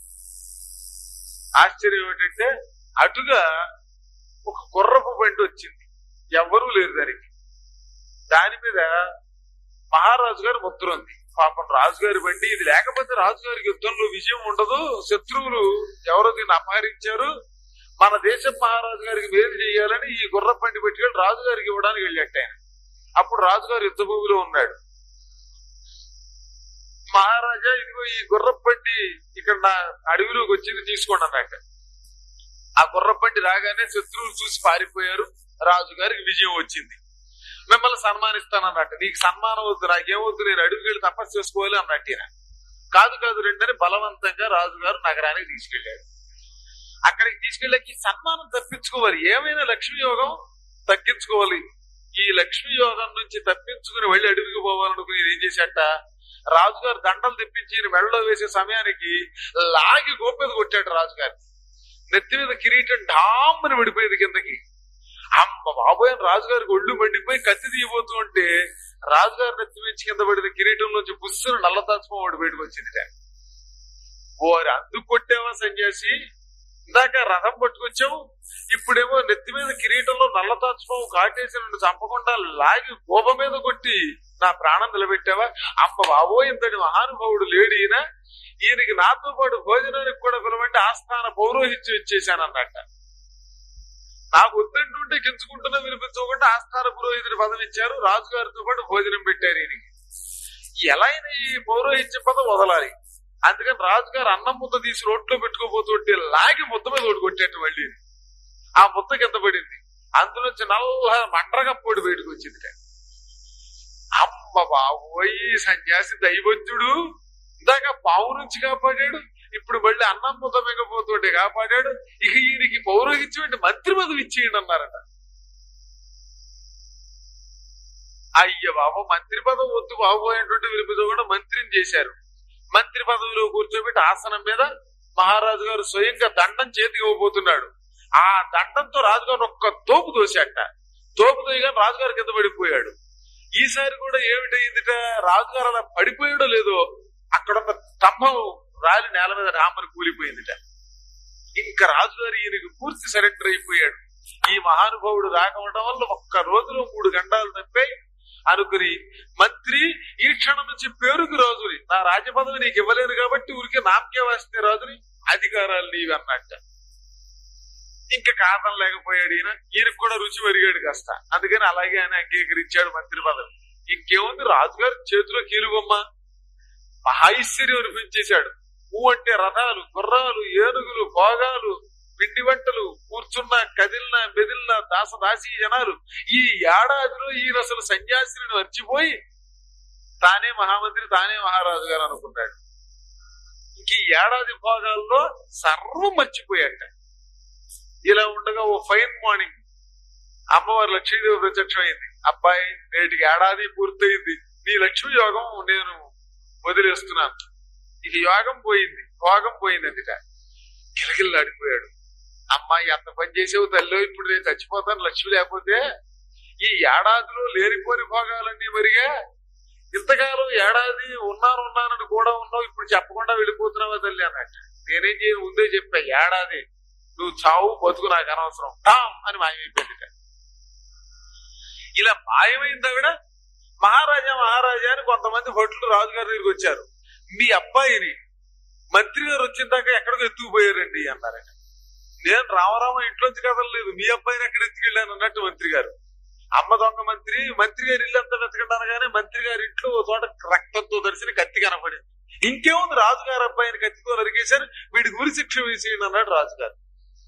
ఆశ్చర్యం ఏంటంటే అటుగా ఒక గుర్రపు బండి వచ్చింది ఎవ్వరూ లేరు దానికి దాని మీద మహారాజు గారి ముద్ర ఉంది పాపం రాజుగారి బండి ఇది లేకపోతే రాజుగారికి యుద్ధంలో విజయం ఉండదు శత్రువులు ఎవరో దీన్ని అపహరించారు మన దేశం మహారాజు గారికి మేలు చేయాలని ఈ గుర్ర బండి పెట్టుకెళ్ళి రాజుగారికి ఇవ్వడానికి వెళ్ళట్టు ఆయన అప్పుడు రాజుగారు యుద్ధ భూమిలో ఉన్నాడు మహారాజా ఇదిగో ఈ గుర్రపు బండి ఇక్కడ నా అడవిలోకి వచ్చింది తీసుకోండి అన్నట్టు ఆ గుర్రపు బండి రాగానే శత్రువులు చూసి పారిపోయారు రాజుగారికి విజయం వచ్చింది మిమ్మల్ని సన్మానిస్తానన్నట్టు నీకు సన్మానం వద్దు నాకేమొద్దు నేను అడవికి వెళ్ళి తపస్సు చేసుకోవాలి అన్నట్టు ఈయన. కాదు కాదు రెండని బలవంతంగా రాజుగారు నగరానికి తీసుకెళ్లాడు అక్కడికి తీసుకెళ్ళాక ఈ సన్మానం తప్పించుకోవాలి ఏమైనా లక్ష్మీ యోగం తగ్గించుకోవాలి ఈ లక్ష్మీ యోగం నుంచి తప్పించుకుని వెళ్ళి అడవికి పోవాలనుకుని ఈయన ఏం చేశాట రాజుగారు దండలు తెప్పించి ఈయన మెడలో వేసే సమయానికి లాగి గోపెది కొట్టాడు రాజుగారు నెత్తి మీద కిరీటం ఢామ్మని విడిపోయింది కిందకి అమ్మ బాబోయ్ అని రాజుగారికి ఒళ్ళు మండిపోయి కత్తి తీయబోతూ ఉంటే రాజుగారి నెత్తి నుంచి కింద పడిన కిరీటం నుంచి బుస్సును నల్ల తాచుకోవాడు బయటకు వచ్చింది ఓరి అందుకు కొట్టావా సన్యాసి ఇందాక రథం పట్టుకొచ్చావు ఇప్పుడేమో నెత్తి మీద కిరీటంలో నల్ల తాచుపావు కాటేసి నన్ను చంపకుండా లాగి గోప మీద కొట్టి నా ప్రాణం నిలబెట్టావా అమ్మ బాబో ఇంతటి మహానుభావుడు లేడు ఈయన ఈయనకి నాతో పాటు భోజనానికి కూడా పిలవంటే ఆస్థాన పౌరోహిత్యం ఇచ్చేశాను అన్నట్ట నాకు వద్దంటుంటే గించుకుంటున్నా వినిపించకుండా ఆస్థాన పురోహితుడి పదం ఇచ్చారు రాజుగారితో పాటు భోజనం పెట్టారు ఈయనకి ఎలా అయినా ఈ పౌరోహిత్య పదం వదలాలి అందుకని రాజుగారు అన్నం ముద్ద తీసి రోట్లో పెట్టుకోబోతుంటే లాగి ముద్ద మీద ఒకటి కొట్టేట్టు మళ్ళీ ఆ ముద్ద కింద పడింది అందులోంచి నల్ల మండ్రగా పొడి బయటకు వచ్చింది అమ్మ బాబోయ్ ఈ సన్యాసి దైవజ్ఞుడు ఇందాక పావు నుంచి కాపాడాడు ఇప్పుడు మళ్ళీ అన్నం ముద్ద మిగపోతుంటే కాపాడాడు ఇక ఈయనకి పౌరోహిత్యం మంత్రి పదవి ఇచ్చేయండి అన్నారట అయ్య బాబు మంత్రి పదవి వద్దు బాబోయేటువంటి వినిపించకుండా మంత్రిని చేశారు మంత్రి పదవిలో కూర్చోబెట్టి ఆసనం మీద మహారాజు గారు స్వయంగా దండం చేతికి ఇవ్వబోతున్నాడు ఆ దండంతో రాజుగారు ఒక్క తోపు దోశాట తోపు దోయగానే రాజుగారు కింద పడిపోయాడు ఈసారి కూడా ఏమిటయిందిట రాజుగారు అలా పడిపోయాడో లేదో అక్కడున్న స్తంభం రాలి నేల మీద రామని కూలిపోయిందిట ఇంకా రాజుగారు ఈయనకి పూర్తి సరెండర్ అయిపోయాడు ఈ మహానుభావుడు రాకవడం వల్ల ఒక్క రోజులో మూడు గంటలు తప్పాయి అనుకుని మంత్రి ఈ క్షణం నుంచి పేరుకు రాజుని నా రాజపదవి నీకు ఇవ్వలేను కాబట్టి ఊరికే నామకే వస్తే రాజుని అధికారాలు నీవి అన్నట్ట ఇంకా కారణం లేకపోయాడు ఈయన ఈయనకు కూడా రుచి మరిగాడు కాస్త అందుకని అలాగే ఆయన అంగీకరించాడు మంత్రి పదవి ఇంకేముంది రాజుగారి చేతిలో కీలుబొమ్మ మహైశ్వర్యం అనిపించేశాడు పువ్వు అంటే రథాలు గుర్రాలు ఏనుగులు భోగాలు పిండి వంటలు కూర్చున్న కదిలిన మెదిలిన దాస దాసీ జనాలు ఈ ఏడాదిలో ఈయన అసలు సన్యాసిని మర్చిపోయి తానే మహామంత్రి తానే మహారాజు గారు అనుకున్నాడు ఇంక ఈ ఏడాది భోగాల్లో సర్వం మర్చిపోయాట ఇలా ఉండగా ఓ ఫైన్ మార్నింగ్ అమ్మవారి లక్ష్మీదేవి ప్రత్యక్షమైంది అబ్బాయి నేటికి ఏడాది పూర్తయింది నీ లక్ష్మీ యోగం నేను వదిలేస్తున్నాను ఇక యోగం పోయింది భోగం పోయింది అందుక కిలకిల్లాడిపోయాడు అమ్మాయి అంత పని చేసేవు తల్లి ఇప్పుడు నేను చచ్చిపోతాను లక్ష్మి లేకపోతే ఈ ఏడాదిలో లేనిపోని భోగాలన్నీ మరిగా ఇంతకాలం ఏడాది ఉన్నాను ఉన్నానని కూడా ఉన్నావు ఇప్పుడు చెప్పకుండా వెళ్ళిపోతున్నావా తల్లి అన్నట్టు నేనేం చేయను ముందే చెప్పా ఏడాది నువ్వు చావు బతుకు నాకు అనవసరం టామ్ అని మాయమైపోయింది ఇలా మాయమైంది ఆవిడ మహారాజా మహారాజా అని కొంతమంది భటులు రాజుగారి దగ్గరికి వచ్చారు మీ అబ్బాయిని మంత్రి గారు వచ్చిన దాకా ఎక్కడికి ఎత్తుకుపోయారండి అన్నారట నేను రామరామ ఇంట్లోంచి కదలలేదు మీ అబ్బాయిని ఎక్కడ ఎత్తుకెళ్ళాను అన్నట్టు మంత్రి గారు అమ్మ దొంగ మంత్రి మంత్రి గారి ఇల్లు అంతా వెతకడానగానే మంత్రి గారి ఇంట్లో ఓ చోట రక్తంతో దర్శన కత్తి కనపడింది ఇంకేముంది రాజుగారు అబ్బాయిని కత్తితో నరికేశారు వీడికి ఉరి శిక్ష వేసేయండి అన్నాడు రాజుగారు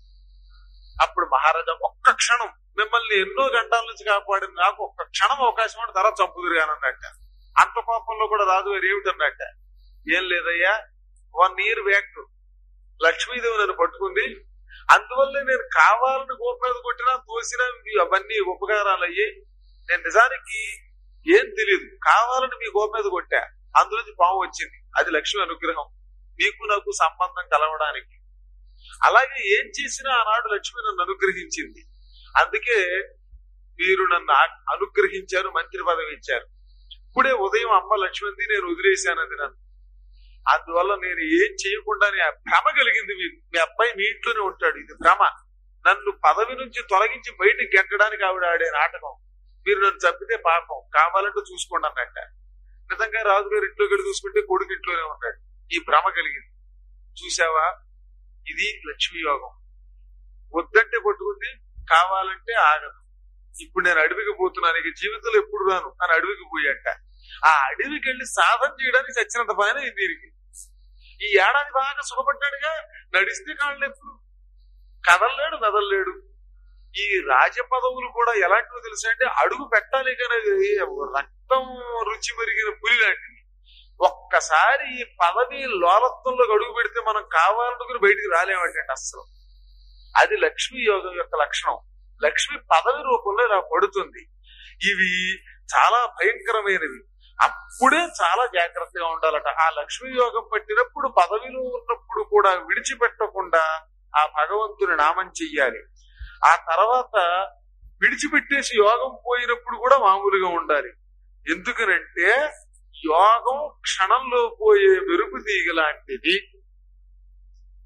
అప్పుడు మహారాజా ఒక్క క్షణం మిమ్మల్ని ఎన్నో గంటల నుంచి కాపాడిన నాకు ఒక్క క్షణం అవకాశం అంటే తర్వాత చంపుదురుగానన్నట్ట అంత పాపంలో కూడా రాజుగారు ఏమిటన్నట్ట ఏం లేదయ్యా వన్ ఇయర్ బ్యాక్ లక్ష్మీదేవి నన్ను పట్టుకుంది అందువల్ల నేను కావాలని గోప మీద కొట్టినా తోసినా ఇవి అవన్నీ ఉపకారాలు అయ్యాయి నేను నిజానికి ఏం తెలియదు కావాలని మీ గోప మీద కొట్టా అందులోంచి పాము వచ్చింది అది లక్ష్మి అనుగ్రహం మీకు నాకు సంబంధం కలవడానికి అలాగే ఏం చేసినా ఆనాడు లక్ష్మి నన్ను అనుగ్రహించింది అందుకే మీరు నన్ను ఆ- అనుగ్రహించారు మంత్రి పదవి ఇచ్చారు ఇప్పుడే ఉదయం అమ్మ లక్ష్మింది నేను వదిలేశానది నన్ను అందువల్ల నేను ఏం చేయకుండానే ఆ భ్రమ కలిగింది మీకు మీ అబ్బాయి మీ ఇంట్లోనే ఉంటాడు ఇది భ్రమ నన్ను పదవి నుంచి తొలగించి బయటికి గెక్కడానికి ఆవిడ ఆడే నాటకం మీరు నన్ను చంపితే పాపం కావాలంటే చూసుకోండి అన్నట్ట నిజంగా రాజుగారు ఇంట్లోకి వెళ్ళి చూసుకుంటే కొడుకు ఇంట్లోనే ఉన్నాడు ఈ భ్రమ కలిగింది చూసావా ఇది లక్ష్మీ యోగం వద్దంటే పట్టుకుంది కావాలంటే ఆగదు ఇప్పుడు నేను అడవికి పోతున్నాను ఇక జీవితంలో ఎప్పుడు రాను అని అడవికి పోయాక ఆ అడవికి వెళ్ళి సాధన చేయడానికి చచ్చినంత పని అయింది దీనికి ఈ ఏడాది బాగా సుఖపడ్డాడుగా నడిస్తే కాళ్ళు ఎప్పుడు కదలలేడు మెదలలేడు ఈ రాజ పదవులు కూడా ఎలాంటివో తెలుసా అంటే అడుగు పెట్టాలి కానీ అది రక్తం రుచి మెరిగిన పులి లాంటిది ఒక్కసారి ఈ పదవి లోలత్వంలో అడుగు పెడితే మనం కావాలనుకుని బయటికి రాలేమంటే అస్సలు అది లక్ష్మీ యోగం యొక్క లక్షణం లక్ష్మి పదవి రూపంలో ఇలా పడుతుంది ఇవి చాలా భయంకరమైనవి అప్పుడే చాలా జాగ్రత్తగా ఉండాలట ఆ లక్ష్మీ యోగం పట్టినప్పుడు పదవిలో ఉన్నప్పుడు కూడా విడిచిపెట్టకుండా ఆ భగవంతుని నామం చెయ్యాలి ఆ తర్వాత విడిచిపెట్టేసి యోగం పోయినప్పుడు కూడా మామూలుగా ఉండాలి ఎందుకనంటే యోగం క్షణంలో పోయే మెరుపు తీగ లాంటిది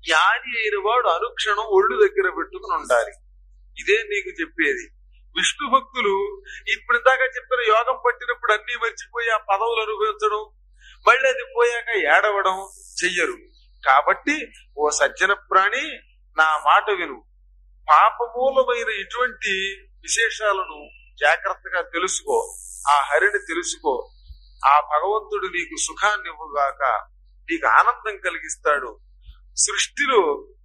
జ్ఞాని అయిన వాడు అనుక్షణం ఒళ్ళు దగ్గర పెట్టుకుని ఉండాలి ఇదే నీకు చెప్పేది విష్ణు భక్తులు ఇప్పుడు దాకా చెప్పిన యోగం పట్టినప్పుడు అన్ని మర్చిపోయి ఆ పదవులు అనుభవించడం మళ్ళీ అది పోయాక ఏడవడం చెయ్యరు కాబట్టి ఓ సజ్జన ప్రాణి నా మాట విను పాపమూలమైన ఇటువంటి విశేషాలను జాగ్రత్తగా తెలుసుకో ఆ హరిని తెలుసుకో ఆ భగవంతుడు నీకు సుఖాన్ని ఇవ్వగాక నీకు ఆనందం కలిగిస్తాడు సృష్టిలో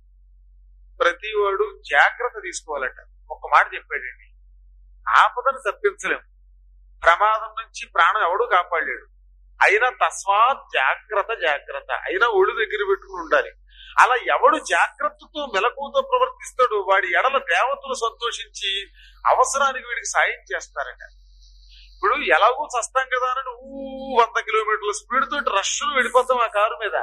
ప్రతివాడు జాగ్రత్త తీసుకోవాలట ఒక మాట చెప్పాడండి ఆపదను తప్పించలేం ప్రమాదం నుంచి ప్రాణం ఎవడు కాపాడలేడు అయినా తస్మాత్ జాగ్రత్త జాగ్రత్త అయినా ఒళ్ళు దగ్గర పెట్టుకుని ఉండాలి అలా ఎవడు జాగ్రత్తతో మెలకువతో ప్రవర్తిస్తాడో వాడి ఎడల దేవతలు సంతోషించి అవసరానికి వీడికి సాయం చేస్తారట ఇప్పుడు ఎలాగో చస్తాం కదా అని ఊ వంద కిలోమీటర్ల స్పీడ్ తోటి రష్ను వెళ్ళిపోతాం ఆ కారు మీద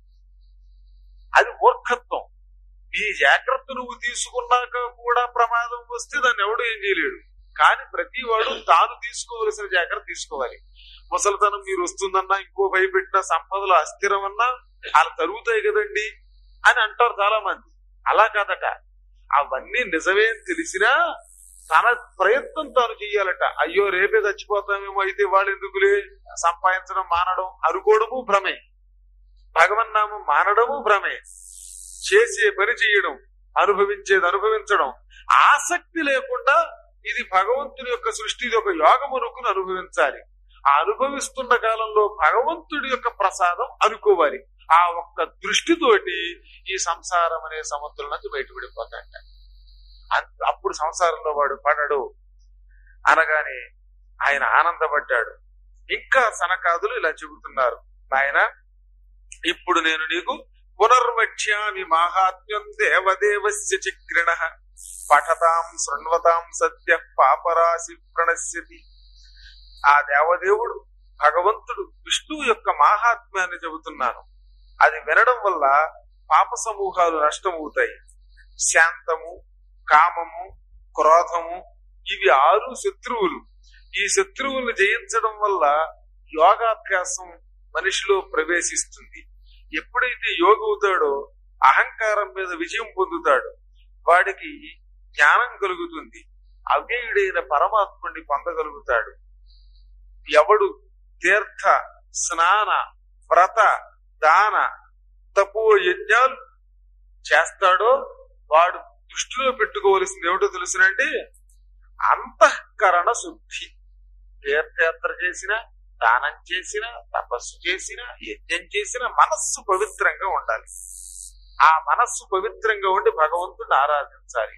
అది మూర్ఖత్వం ఈ జాగ్రత్త నువ్వు తీసుకున్నాక కూడా ప్రమాదం వస్తే దాన్ని ఎవడు ఏం చేయలేడు కానీ ప్రతి వాడు తాను తీసుకోవలసిన జాగ్రత్త తీసుకోవాలి ముసలితనం మీరు వస్తుందన్నా ఇంకో భయపెట్టిన సంపదలు అస్థిరం అన్నా అలా తరుగుతాయి కదండి అని అంటారు చాలా మంది అలా కాదట అవన్నీ నిజమే అని తెలిసినా తన ప్రయత్నం తాను చెయ్యాలట అయ్యో రేపే చచ్చిపోతామేమో అయితే వాళ్ళు ఎందుకులే సంపాదించడం మానడం అనుకోవడము భ్రమే భగవన్నామం మానడము భ్రమే చేసే పని చేయడం అనుభవించేది అనుభవించడం ఆసక్తి లేకుండా ఇది భగవంతుని యొక్క సృష్టి ఇది ఒక యోగం అనుకుని అనుభవించాలి ఆ అనుభవిస్తున్న కాలంలో భగవంతుడి యొక్క ప్రసాదం అనుకోవాలి ఆ ఒక్క దృష్టితోటి ఈ సంసారం అనే సముద్రం నుంచి బయటపడిపోతాడ అప్పుడు సంసారంలో వాడు పడడు అనగానే ఆయన ఆనందపడ్డాడు ఇంకా సనకాదులు ఇలా చెబుతున్నారు ఆయన ఇప్పుడు నేను నీకు పునర్వక్ష్యామి మాహాత్మ్యం దేవదేవస్య చక్రిణ పఠతాం శృణ్వతాం సత్య పాపరాశి ప్రణశ్యతి ఆ దేవదేవుడు భగవంతుడు విష్ణువు యొక్క మాహాత్మ్యాన్ని చెబుతున్నాను అది వినడం వల్ల పాప సమూహాలు నష్టమవుతాయి శాంతము కామము క్రోధము ఇవి ఆరు శత్రువులు ఈ శత్రువులను జయించడం వల్ల యోగాభ్యాసం మనిషిలో ప్రవేశిస్తుంది ఎప్పుడైతే యోగి అవుతాడో అహంకారం మీద విజయం పొందుతాడు వాడికి జ్ఞానం కలుగుతుంది అవ్యయుడైన పరమాత్ముడిని పొందగలుగుతాడు ఎవడు తీర్థ స్నాన వ్రత దాన తపో యజ్ఞాలు చేస్తాడో వాడు దృష్టిలో పెట్టుకోవలసింది ఏమిటో తెలుసునండి అంతఃకరణ శుద్ధి తీర్థయాత్ర చేసిన దానం చేసిన తపస్సు చేసిన యజ్ఞం చేసిన మనస్సు పవిత్రంగా ఉండాలి ఆ మనస్సు పవిత్రంగా ఉండి భగవంతుడిని ఆరాధించాలి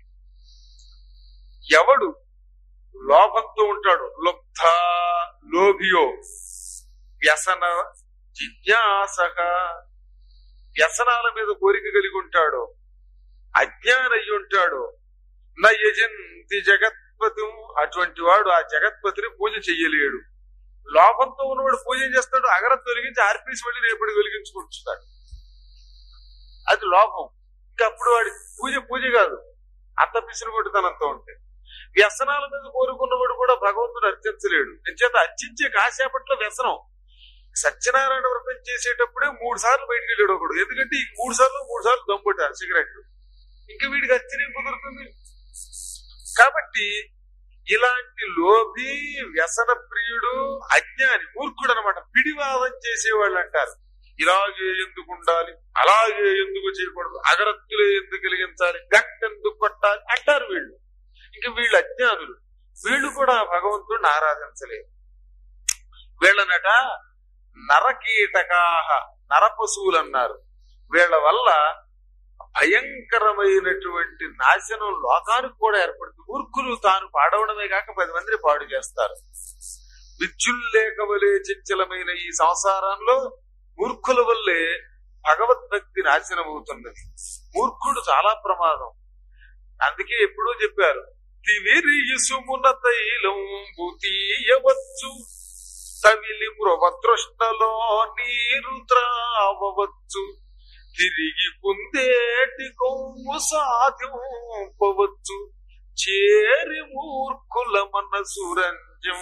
ఎవడు లోభంతో ఉంటాడు లుబ్ధ లోభియో వ్యసన జిజ్ఞాసక వ్యసనాల మీద కోరిక కలిగి ఉంటాడు అజ్ఞానయ్యి ఉంటాడు నయజంతి జగత్పతి అటువంటి వాడు ఆ జగత్పతిని పూజ చెయ్యలేడు లోపంతో ఉన్నవాడు పూజ చేస్తాడు అగరం తొలగించి ఆర్పీసి మళ్ళీ రేపటి వెలిగించుకుంటున్నాడు అది లోపం ఇంకా అప్పుడు వాడి పూజ పూజ కాదు అంత పిసిరుగొట్టుతనంతో ఉంటే వ్యసనాల మీద కోరుకున్నవాడు కూడా భగవంతుడు అర్చించలేడు నిశ్చేత అర్చించే కాసేపట్లో వ్యసనం సత్యనారాయణ వ్రతం చేసేటప్పుడే మూడు సార్లు బయటికి వెళ్ళాడు ఒకడు ఎందుకంటే ఈ మూడు సార్లు మూడు సార్లు దమ్ముంటారు సిగరెట్ ఇంకా వీడికి అర్చనే కుదురుతుంది కాబట్టి ఇలాంటి లోభి వ్యసన ప్రియుడు అజ్ఞాని మూర్ఖుడు అనమాట పిడివాదం చేసేవాళ్ళు అంటారు ఇలాగే ఎందుకు ఉండాలి అలాగే ఎందుకు చేయకూడదు అగరత్తులే ఎందుకు కలిగించాలి గంట ఎందుకు కొట్టాలి అంటారు వీళ్ళు ఇంకా వీళ్ళు అజ్ఞానులు వీళ్ళు కూడా భగవంతుడిని ఆరాధించలేరు వీళ్ళనట నరకీటకాహ నరపశువులు అన్నారు వీళ్ళ వల్ల భయంకరమైనటువంటి నాశనం లోకానికి కూడా ఏర్పడుతుంది మూర్ఖులు తాను పాడవడమే కాక పది మందిని పాడు చేస్తారు విద్యుల్లేఖవలే చంచలమైన ఈ సంసారంలో మూర్ఖుల వల్లే భగవద్భక్తి నాశనం అవుతున్నది మూర్ఖుడు చాలా ప్రమాదం అందుకే ఎప్పుడూ చెప్పారు తివిరియుసుమున తైలం తీయవచ్చు తమిలి మృవతృష్ణలో నీరు త్రావవచ్చు తిరిగి కుందేటి కొమ్ము సాధింపవచ్చు చేరి మూర్ఖుల మనసు రంజం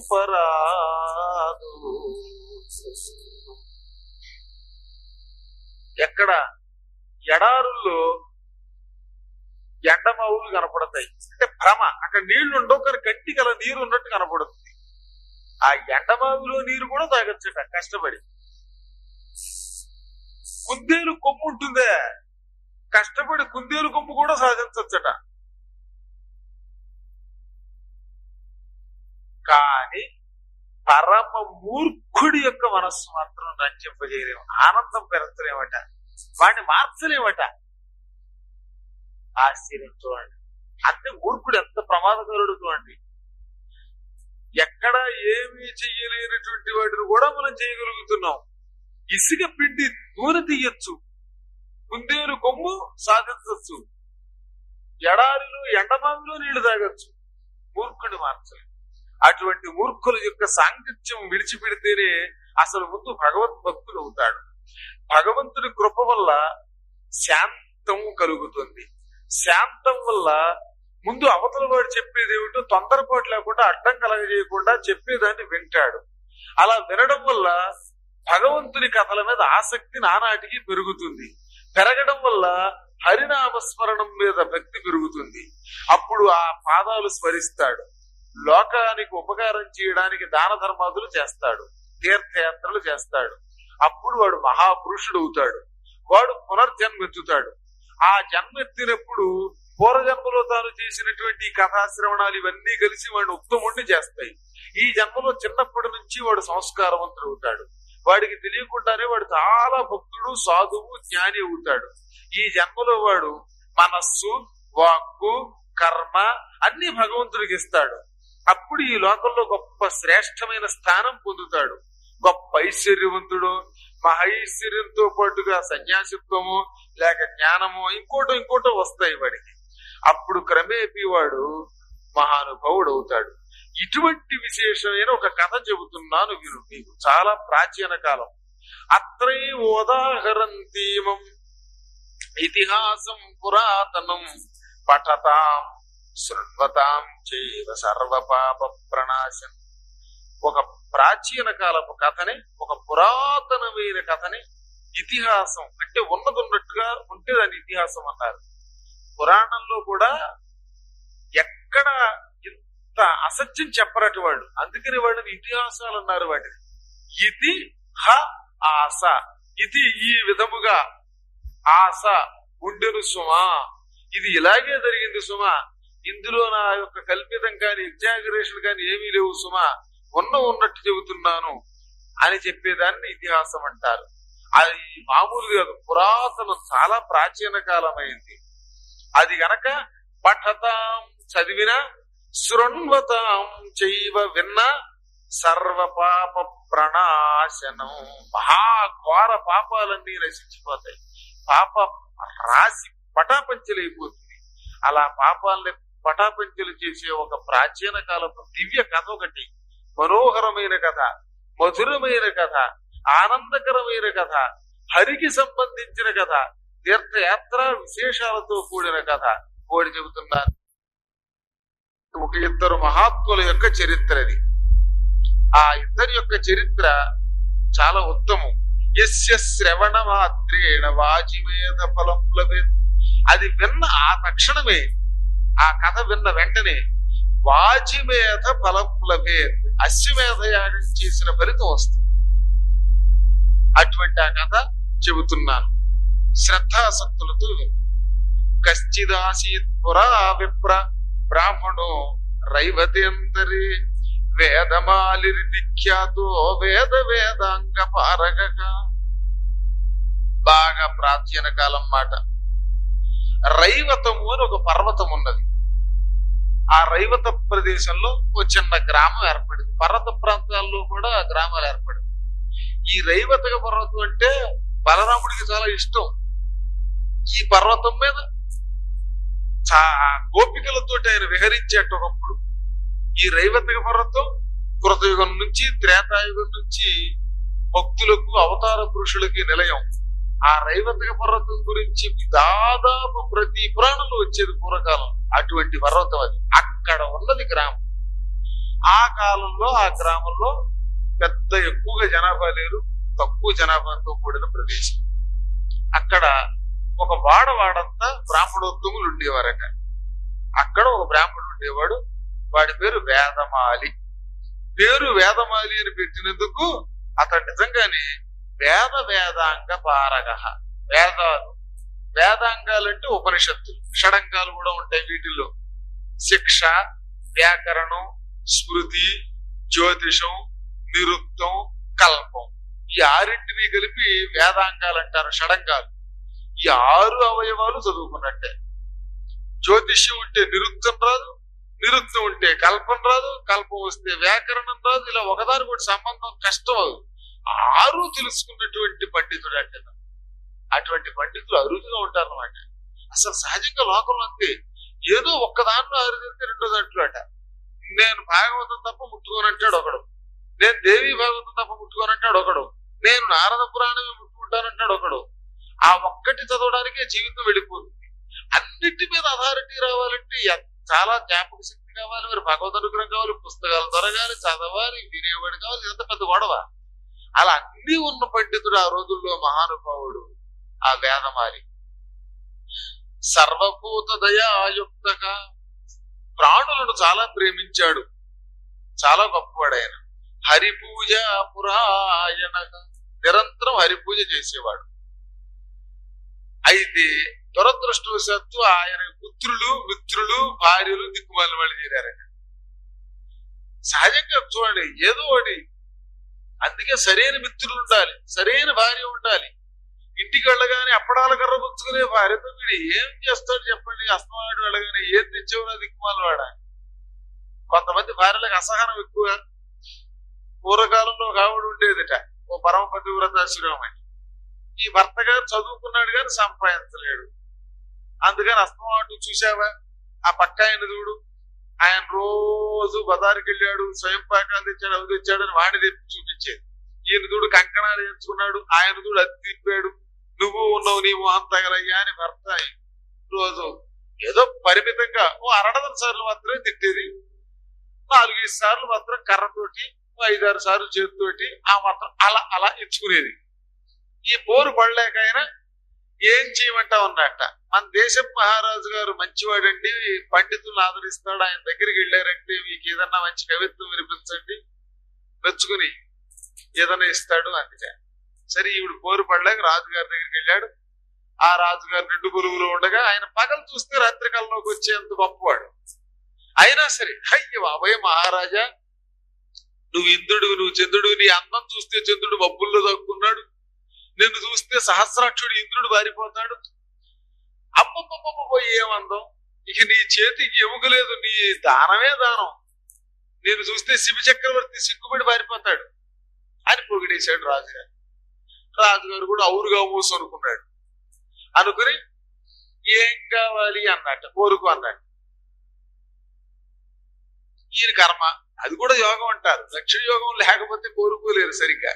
పరాదు ఎక్కడ ఎడారుల్లో ఎండమావులు కనపడతాయి అంటే భ్రమ అక్కడ నీళ్లు ఉండవు కానీ కంటికి అలా నీరు ఉన్నట్టు కనపడుతుంది ఆ ఎండమావిలో నీరు కూడా తాగొచ్చట కష్టపడి కుందేలు కొమ్ము ఉంటుందే కష్టపడి కుందేలు కొమ్ము కూడా సాధించవచ్చట కానీ పరమ మూర్ఖుడి యొక్క మనస్సు మాత్రం రంజింపజేయలేము ఆనందం పెరచలేమట వాడిని మార్చలేమట ఆశ్చర్యం చూడండి అంటే మూర్ఖుడు ఎంత ప్రమాదకరుడు చూడండి ఎక్కడ ఏమీ చెయ్యలేనటువంటి వాటిని కూడా మనం చేయగలుగుతున్నాం ఇసుక పిండి నూనె తీయచ్చు కుందేలు కొమ్ము సాధించవచ్చు ఎడారిలో ఎండమావిలో నీళ్లు తాగొచ్చు మూర్ఖుడు మార్చలేదు అటువంటి మూర్ఖుల యొక్క సాంగత్యం విడిచిపెడితేనే అసలు ముందు భగవద్భక్తుడు అవుతాడు భగవంతుడి కృప వల్ల శాంతం కలుగుతుంది శాంతం వల్ల ముందు అవతల వాడు చెప్పేది ఏమిటో తొందరపాటు లేకుండా అడ్డం కలగజేయకుండా చెప్పేదాన్ని వింటాడు అలా వినడం వల్ల భగవంతుని కథల మీద ఆసక్తి నానాటికి పెరుగుతుంది పెరగడం వల్ల హరినామ స్మరణం మీద భక్తి పెరుగుతుంది అప్పుడు ఆ పాదాలు స్మరిస్తాడు లోకానికి ఉపకారం చేయడానికి దాన ధర్మాదులు చేస్తాడు తీర్థయాత్రలు చేస్తాడు అప్పుడు వాడు మహాపురుషుడు అవుతాడు వాడు పునర్జన్మెత్తుతాడు ఆ జన్మ ఎత్తినప్పుడు పూర్వజన్మలో తాను చేసినటువంటి ఈ కథాశ్రవణాలు ఇవన్నీ కలిసి వాడిని ఉత్తముణ్ణి చేస్తాయి ఈ జన్మలో చిన్నప్పటి నుంచి వాడు సంస్కారవంతుడు అవుతాడు వాడికి తెలియకుండానే వాడు చాలా భక్తుడు సాధువు జ్ఞాని అవుతాడు ఈ జన్మలో వాడు మనస్సు వాక్కు కర్మ అన్ని భగవంతుడికి ఇస్తాడు అప్పుడు ఈ లోకంలో గొప్ప శ్రేష్టమైన స్థానం పొందుతాడు గొప్ప ఐశ్వర్యవంతుడు మహైశ్వర్యంతో పాటుగా సన్యాసిత్వము లేక జ్ఞానము ఇంకోటో ఇంకోటో వస్తాయి వాడికి అప్పుడు క్రమేపీ వాడు మహానుభావుడు అవుతాడు ఇటువంటి విశేషమైన ఒక కథ చెబుతున్నాను విను నీకు చాలా ప్రాచీన కాలం అత్రై ఉదాహరంతీమం ఇతిహాసం పురాతనం పఠతాం శృణ్వతాం చైవ సర్వపాప ప్రణాశం ఒక ప్రాచీన కాలపు కథని ఒక పురాతనమైన కథని ఇతిహాసం అంటే ఉన్నదున్నట్టుగా ఉంటే దాని ఇతిహాసం అన్నారు పురాణంలో కూడా ఎక్కడ ఇంత అసత్యం చెప్పరటి వాళ్ళు అందుకని వాళ్ళని ఇతిహాసాలు అన్నారు వాటిని ఇది హ ఆశ ఇది ఈ విధముగా ఆశ ఉండెను సుమా ఇది ఇలాగే జరిగింది సుమా ఇందులో నా యొక్క కల్పితం కానీ ఎగ్జాగరేషన్ కానీ ఏమీ లేవు సుమా ఉన్న ఉన్నట్టు చెబుతున్నాను అని చెప్పేదాన్ని ఇతిహాసం అంటారు అది మామూలు కాదు పురాతనం చాలా ప్రాచీన కాలమైంది అది గనక పఠతాం చదివిన శృణ్వతాం చైవ విన్న సర్వ పాప ప్రణాశనం మహాఘోర పాపాలన్నీ నశించిపోతాయి పాప రాసి పటాపంచలైపోతుంది అలా పాపాలని పటాపంచలు చేసే ఒక ప్రాచీన కాలపు దివ్య కథ ఒకటి మనోహరమైన కథ మధురమైన కథ ఆనందకరమైన కథ హరికి సంబంధించిన కథ తీర్థయాత్ర విశేషాలతో కూడిన కథ కోడి చెబుతున్నారు ఒక ఇద్దరు మహాత్ముల యొక్క చరిత్ర అది ఆ ఇద్దరి యొక్క చరిత్ర చాలా ఉత్తమం యస్య శ్రవణ మాత్రేణ వాజివేద ఫలం లభేత్ అది విన్న ఆ తక్షణమే ఆ కథ విన్న వెంటనే వాజిమేధ ఫలం లభేత్ అశ్వమేధ యాగం చేసిన ఫలితం వస్తుంది అటువంటి ఆ కథ చెబుతున్నాను శ్రద్ధాసక్తులతో విను. కశ్చిదాసీత్ పురా విప్ర బ్రాహ్మణో రైవతేందరే వేదమాలిరి నిఖ్యాతో వేద వేదాంగ పారగ బాగా ప్రాచీన కాలం మాట రైవతము అని ఒక పర్వతం ఉన్నది ఆ రైవత ప్రదేశంలో ఒక చిన్న గ్రామం ఏర్పడింది పర్వత ప్రాంతాల్లో కూడా గ్రామాలు ఏర్పడింది ఈ రైవతక పర్వతం అంటే బలరాముడికి చాలా ఇష్టం ఈ పర్వతం మీద చా గోపికలతో ఆయన విహరించేట ఒకప్పుడు ఈ రైవతక పర్వతం కృతయుగం నుంచి త్రేతాయుగం నుంచి భక్తులకు అవతార పురుషులకి నిలయం ఆ రైవతక పర్వతం గురించి దాదాపు ప్రతి పురాణంలో వచ్చేది పూర్వకాలం అటువంటి పర్వతం అది అక్కడ ఉన్నది గ్రామం ఆ కాలంలో ఆ గ్రామంలో పెద్ద ఎక్కువగా జనాభా లేరు తక్కువ జనాభాతో కూడిన ప్రదేశం అక్కడ ఒక వాడ వాడంతా బ్రాహ్మణోత్తములు ఉండేవారట అక్కడ ఒక బ్రాహ్మణుడు ఉండేవాడు వాడి పేరు వేదమాలి పేరు వేదమాలి అని పెట్టినందుకు అతడు నిజంగానే వేద వేదాంగ పారగ వేదాలు వేదాంగాలంటే ఉపనిషత్తులు షడంగాలు కూడా ఉంటాయి వీటిల్లో శిక్ష వ్యాకరణం స్మృతి జ్యోతిషం నిరుక్తం కల్పం ఈ ఆరింటిని కలిపి వేదాంగాలు అంటారు షడంగాలు ఈ ఆరు అవయవాలు చదువుకున్నట్టే జ్యోతిష్యం ఉంటే నిరుక్తం రాదు నిరుక్తం ఉంటే కల్పం రాదు కల్పం వస్తే వ్యాకరణం రాదు ఇలా ఒకదాని కూడా సంబంధం కష్టం అవు ఆరు తెలుసుకున్నటువంటి పండితుడు అంటే అటువంటి పండితులు అరుదుగా ఉంటారు అన్నమాట అసలు సహజంగా లోకంలో అంతే ఏదో ఒక్క దాంట్లో అరుదైతే రెండో దాంట్లో అట నేను భాగవతం తప్ప ముట్టుకోనంటాడు ఒకడు నేను దేవి భాగవతం తప్ప ముట్టుకోనంటాడు ఒకడు నేను నారద పురాణమే ముట్టుకుంటానంటాడు ఒకడు ఆ ఒక్కటి చదవడానికే జీవితం వెళ్ళిపోతుంది అన్నిటి మీద అథారిటీ రావాలంటే ఎ- చాలా జ్ఞాపక శక్తి కావాలి మరి భగవద్ అనుగ్రహం కావాలి పుస్తకాలు దొరగాలి చదవాలి వినేవాడు కావాలి ఇదంతా పెద్ద గొడవ అలా అన్ని ఉన్న పండితుడు ఆ రోజుల్లో మహానుభావుడు ఆ వేదమాలి సర్వభూత దయాయుక్తగా ప్రాణులను చాలా ప్రేమించాడు చాలా గొప్పవాడు ఆయన హరిపూజ పురాయణగా నిరంతరం హరిపూజ చేసేవాడు అయితే దురదృష్టవశాత్తు ఆయన పుత్రులు మిత్రులు భార్యలు దిక్కుమాలిన వాళ్ళు చేరారట సహజంగా చూడండి ఏదో ఒకటి అందుకే సరైన మిత్రులు ఉండాలి సరైన భార్య ఉండాలి ఇంటికి వెళ్ళగానే అప్పడాల కర్ర పుచ్చుకునే భార్యతో వీడు ఏం చేస్తాడు చెప్పండి అస్తమాడు వెళ్ళగానే ఏం తెచ్చేవాడు దిక్కుమాల వాడ కొంతమంది భార్యలకు అసహనం ఎక్కువ పూర్వకాలంలో ఒక ఆవిడ ఉండేదిట ఓ పరమ పతివ్రత శిరోమణి ఈ భర్త గారు చదువుకున్నాడు కానీ సంపాదించలేడు అందుకని అస్తమాటు చూసావా ఆ పక్క ఆయన చూడు ఆయన రోజు బజారుకి వెళ్ళాడు స్వయం పాకాలు తెచ్చాడు అవి తెచ్చాడు అని వాడిని తెప్పి చూపించేది ఈయన చూడు కంకణాలు ఎంచుకున్నాడు ఆయన చూడు అది తిప్పాడు నువ్వు ఉన్నావు నీ మొహం తగలయ్యా అని భర్త రోజు ఏదో పరిమితంగా ఓ అరడదన సార్లు మాత్రమే తిట్టేది నాలుగైదు సార్లు మాత్రం కర్రతోటి ఓ ఐదారు సార్లు చేతితోటి ఆ మాత్రం అలా అలా ఎంచుకునేది ఈ పోరు పడలేకైనా ఏం చేయమంటా ఉన్నట్ట మన దేశం మహారాజు గారు మంచివాడండి పండితులను ఆదరిస్తాడు ఆయన దగ్గరికి వెళ్ళారంటే మీకు ఏదన్నా మంచి కవిత్వం వినిపించండి మెచ్చుకుని ఏదైనా ఇస్తాడు అందుకే సరే ఈవిడ పోరు పడలేక రాజుగారి దగ్గరికి వెళ్ళాడు ఆ రాజుగారు నిండు గురువులు ఉండగా ఆయన పగలు చూస్తే రాత్రి కాలంలోకి వచ్చేంత గొప్పవాడు అయినా సరే హయ్య బాబోయ్ మహారాజా నువ్వు ఇంద్రుడు నువ్వు చంద్రుడు నీ అందం చూస్తే చంద్రుడు మబ్బుల్లో దక్కున్నాడు నిన్ను చూస్తే సహస్రాక్షుడు ఇంద్రుడు వారిపోతాడు అప్పప్పప్ప ఏమందం ఇక నీ చేతికి ఎముకలేదు నీ దానమే దానం నేను చూస్తే శివ చక్రవర్తి సిగ్గుపడి పారిపోతాడు అని పొగిడేశాడు రాజుగారు రాజుగారు కూడా అవురుగా మూసు అనుకున్నాడు అనుకుని ఏం కావాలి అన్నట్టు కోరుకు అన్నట్టు ఈయన కర్మ అది కూడా యోగం అంటారు లక్ష్య యోగం లేకపోతే కోరుకోలేరు సరిగ్గా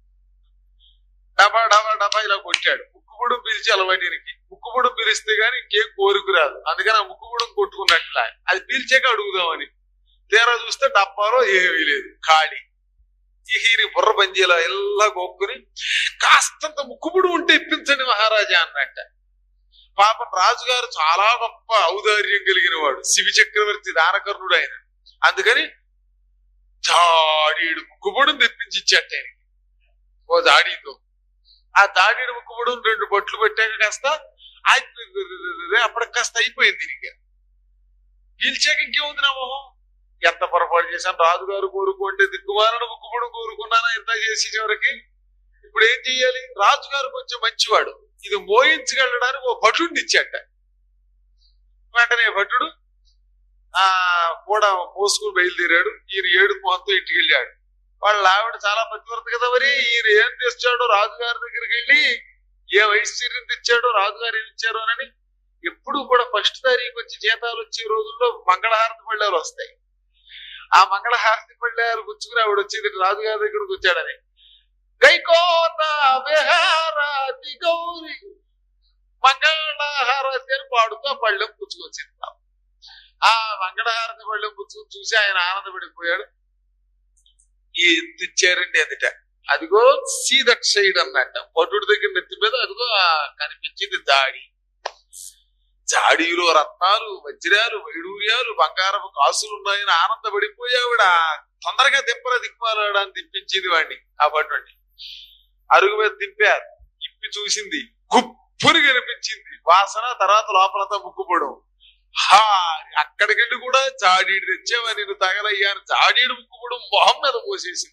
డబా డబా డబా ఇలా కొట్టాడు ముక్కుపుడు పిలిచి అలవాటికి ముక్కుపుడు పిలిస్తే గానీ ఇంకేం కోరిక రాదు అందుకని ఆ ముక్కుపుడం కొట్టుకున్నట్లా అది పీల్చాక అడుగుదామని తీరా చూస్తే డబ్బాలో ఏమీ లేదు ఖాళీ ఈ హీని బుర్ర పంజీలా ఎలా గోక్కుని కాస్తంత ముక్కుపుడు ఉంటే ఇప్పించండి మహారాజా అన్నట్ట పాపం రాజుగారు చాలా గొప్ప ఔదార్యం కలిగిన వాడు శివి చక్రవర్తి దానకర్ణుడు ఆయన అందుకని జాడీడు ముక్కుపుడు తెప్పించి ఇచ్చాట ఆయనకి ఓ దాడితో ఆ దాడిని ముక్కుపుడు రెండు బొట్లు పెట్టాక కాస్త ఆగి- అప్పటికి కాస్త అయిపోయింది దీనికి పీల్చాక ఇంకేముంది నా మొహం ఎంత పొరపాటు చేశాను రాజుగారు కోరుకుంటే దిక్కుమాలను ముక్కుపుడు కోరుకున్నానా ఎంత చేసి చివరికి ఇప్పుడు ఏం చెయ్యాలి రాజుగారు కొంచెం మంచివాడు ఇది మోయించగలడానికి ఓ భటుడిని ఇచ్చాట వెంటనే భటుడు ఆ కూడా మోసుకుని బయలుదేరాడు ఈయన ఏడు మొహంతో ఇంటికి వెళ్ళాడు వాళ్ళ ఆవిడ చాలా పతివ్రత కదా మరి ఈయన ఏం తెచ్చాడో రాజుగారి దగ్గరికి వెళ్ళి ఏ ఐశ్వర్యం తెచ్చాడో రాజుగారు ఏమి ఇచ్చారో అని ఎప్పుడు కూడా ఫస్ట్ తారీఖు వచ్చి జీతాలు వచ్చే రోజుల్లో మంగళహారతి పళ్ళాలు వస్తాయి ఆ మంగళహారతి పళ్ళాలు పుచ్చుకుని ఆవిడ వచ్చింది రాజుగారి దగ్గరకు వచ్చాడని గైకోత విహారాతి గౌరి మంగళహారతి అని పాడుతూ పళ్ళెం పుచ్చుకొచ్చింది ఆ మంగళహారతి పళ్ళెం పుచ్చుకుని చూసి ఆయన ఆనందపడిపోయాడు ఎంత ఇచ్చారండి అందుట అదిగో సీ దట్ సైడ్ అన్నట్ట పటుడి దగ్గర నెత్తి మీద అదిగో ఆ కనిపించింది దాడి జాడీలో రత్నాలు వజ్రాలు వైడూర్యాలు బంగారపు కాసులు ఉన్నాయని ఆనందపడిపోయావిడ తొందరగా దింపరా దిక్కుమాలాడా అని దింపించింది వాడిని ఆ పట్టుని అరుగు మీద దింపారు ఇప్పి చూసింది గుప్పుని కనిపించింది వాసన తర్వాత లోపలంతా ముక్కుపోవడం హా అక్కడికెళ్ళి కూడా జాడీడు తెచ్చావా నేను తగలయ్యాను జాడీడు ముక్కుపోవడం మొహం మీద పోసేసింది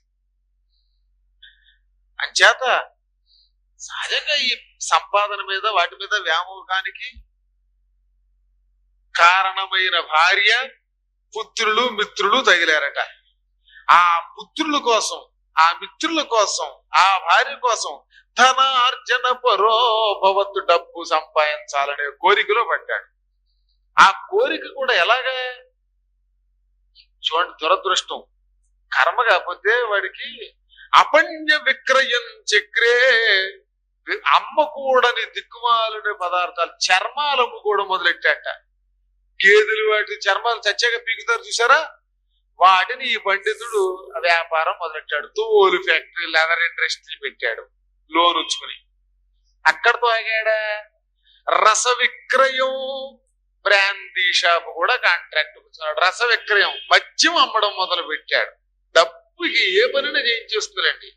అంచేత సహజంగా ఈ సంపాదన మీద వాటి మీద వ్యామోహానికి కారణమైన భార్య పుత్రులు మిత్రులు తగిలారట ఆ పుత్రుల కోసం ఆ మిత్రుల కోసం ఆ భార్య కోసం ధనార్జన పరోభవత్తు డబ్బు సంపాదించాలనే కోరికలో పడ్డాడు ఆ కోరిక కూడా ఎలాగా చూడండి దురదృష్టం కర్మ కాకపోతే వాడికి అపణ్య విక్రయం చక్రే అమ్మకూడని దిక్కుమాలని పదార్థాలు చర్మాలు అమ్ముకోవడం మొదలెట్టాట గేదెలు వాటి చర్మాలు చచ్చాక పీకుతారు చూసారా వాటిని ఈ పండితుడు వ్యాపారం మొదలెట్టాడు తోలు ఫ్యాక్టరీ లెదర్ ఇండస్ట్రీ పెట్టాడు లోన్ ఉంచుకుని అక్కడతో ఆగాడా రస విక్రయం బ్రాందీ షాప్ కూడా కాంట్రాక్ట్ కూర్చున్నాడు రస విక్రయం మద్యం అమ్మడం మొదలు పెట్టాడు డబ్బుకి ఏ పనిని చేయించేస్తుందండి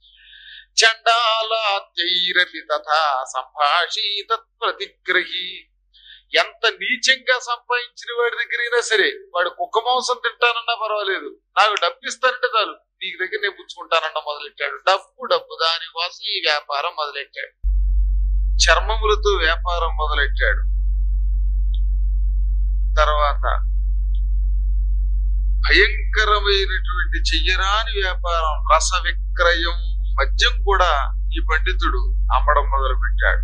చండాలాద్యైరపి తథా సంభాషీత ప్రతిగ్రహి ఎంత నీచంగా సంపాదించిన వాడి దగ్గరైనా సరే వాడు కుక్క మాంసం తింటానన్నా పర్వాలేదు నాకు డబ్బు ఇస్తానంటే చాలు నీకు దగ్గర నేను పుచ్చుకుంటానన్న మొదలెట్టాడు డబ్బు డబ్బు దానికోసం ఈ వ్యాపారం మొదలెట్టాడు చర్మములతో వ్యాపారం మొదలెట్టాడు తర్వాత భయంకరమైనటువంటి చెయ్యరాని వ్యాపారం రస విక్రయం మద్యం కూడా ఈ పండితుడు అమ్మడం మొదలు పెట్టాడు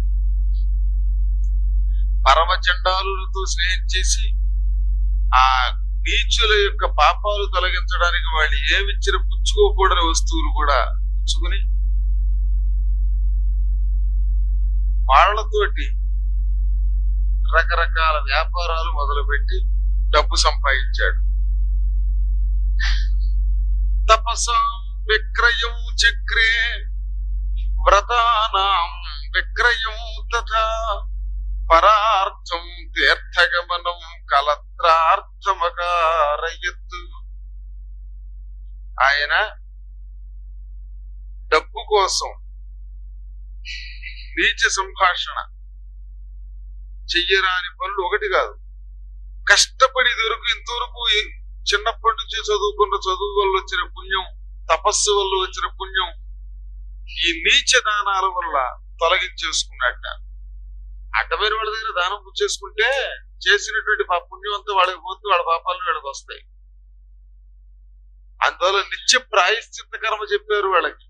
పరమ చండాలులతో స్నేహం చేసి ఆ నీచుల యొక్క పాపాలు తొలగించడానికి వాళ్ళు ఏమిచ్చిన పుచ్చుకోకూడని వస్తువులు కూడా పుచ్చుకుని వాళ్ళతోటి రకరకాల వ్యాపారాలు మొదలుపెట్టి డబ్బు సంపాదించాడు తపసాం విక్రయం చక్రే వ్రతానాం విక్రయం తథా పరార్థం తీర్థగమనం కలత్రార్థమకారయత్తు ఆయన డబ్బు కోసం నీచ సంభాషణ చెయ్యరాని పనులు ఒకటి కాదు కష్టపడి దొరకు ఇంతవరకు చిన్నప్పటి నుంచి చదువుకున్న చదువు వల్ల వచ్చిన పుణ్యం తపస్సు వల్ల వచ్చిన పుణ్యం ఈ నీచ దానాల వల్ల తొలగించేసుకున్నట్ట అడ్డమైన వాళ్ళ దగ్గర దానం పుచ్చేసుకుంటే చేసినటువంటి పా- పుణ్యం అంతా వాళ్ళకి పోతే వాళ్ళ పాపాలు వీళ్ళకి వస్తాయి అందువల్ల నిత్య ప్రాయశ్చిత్త కర్మ చెప్పారు వాళ్ళకి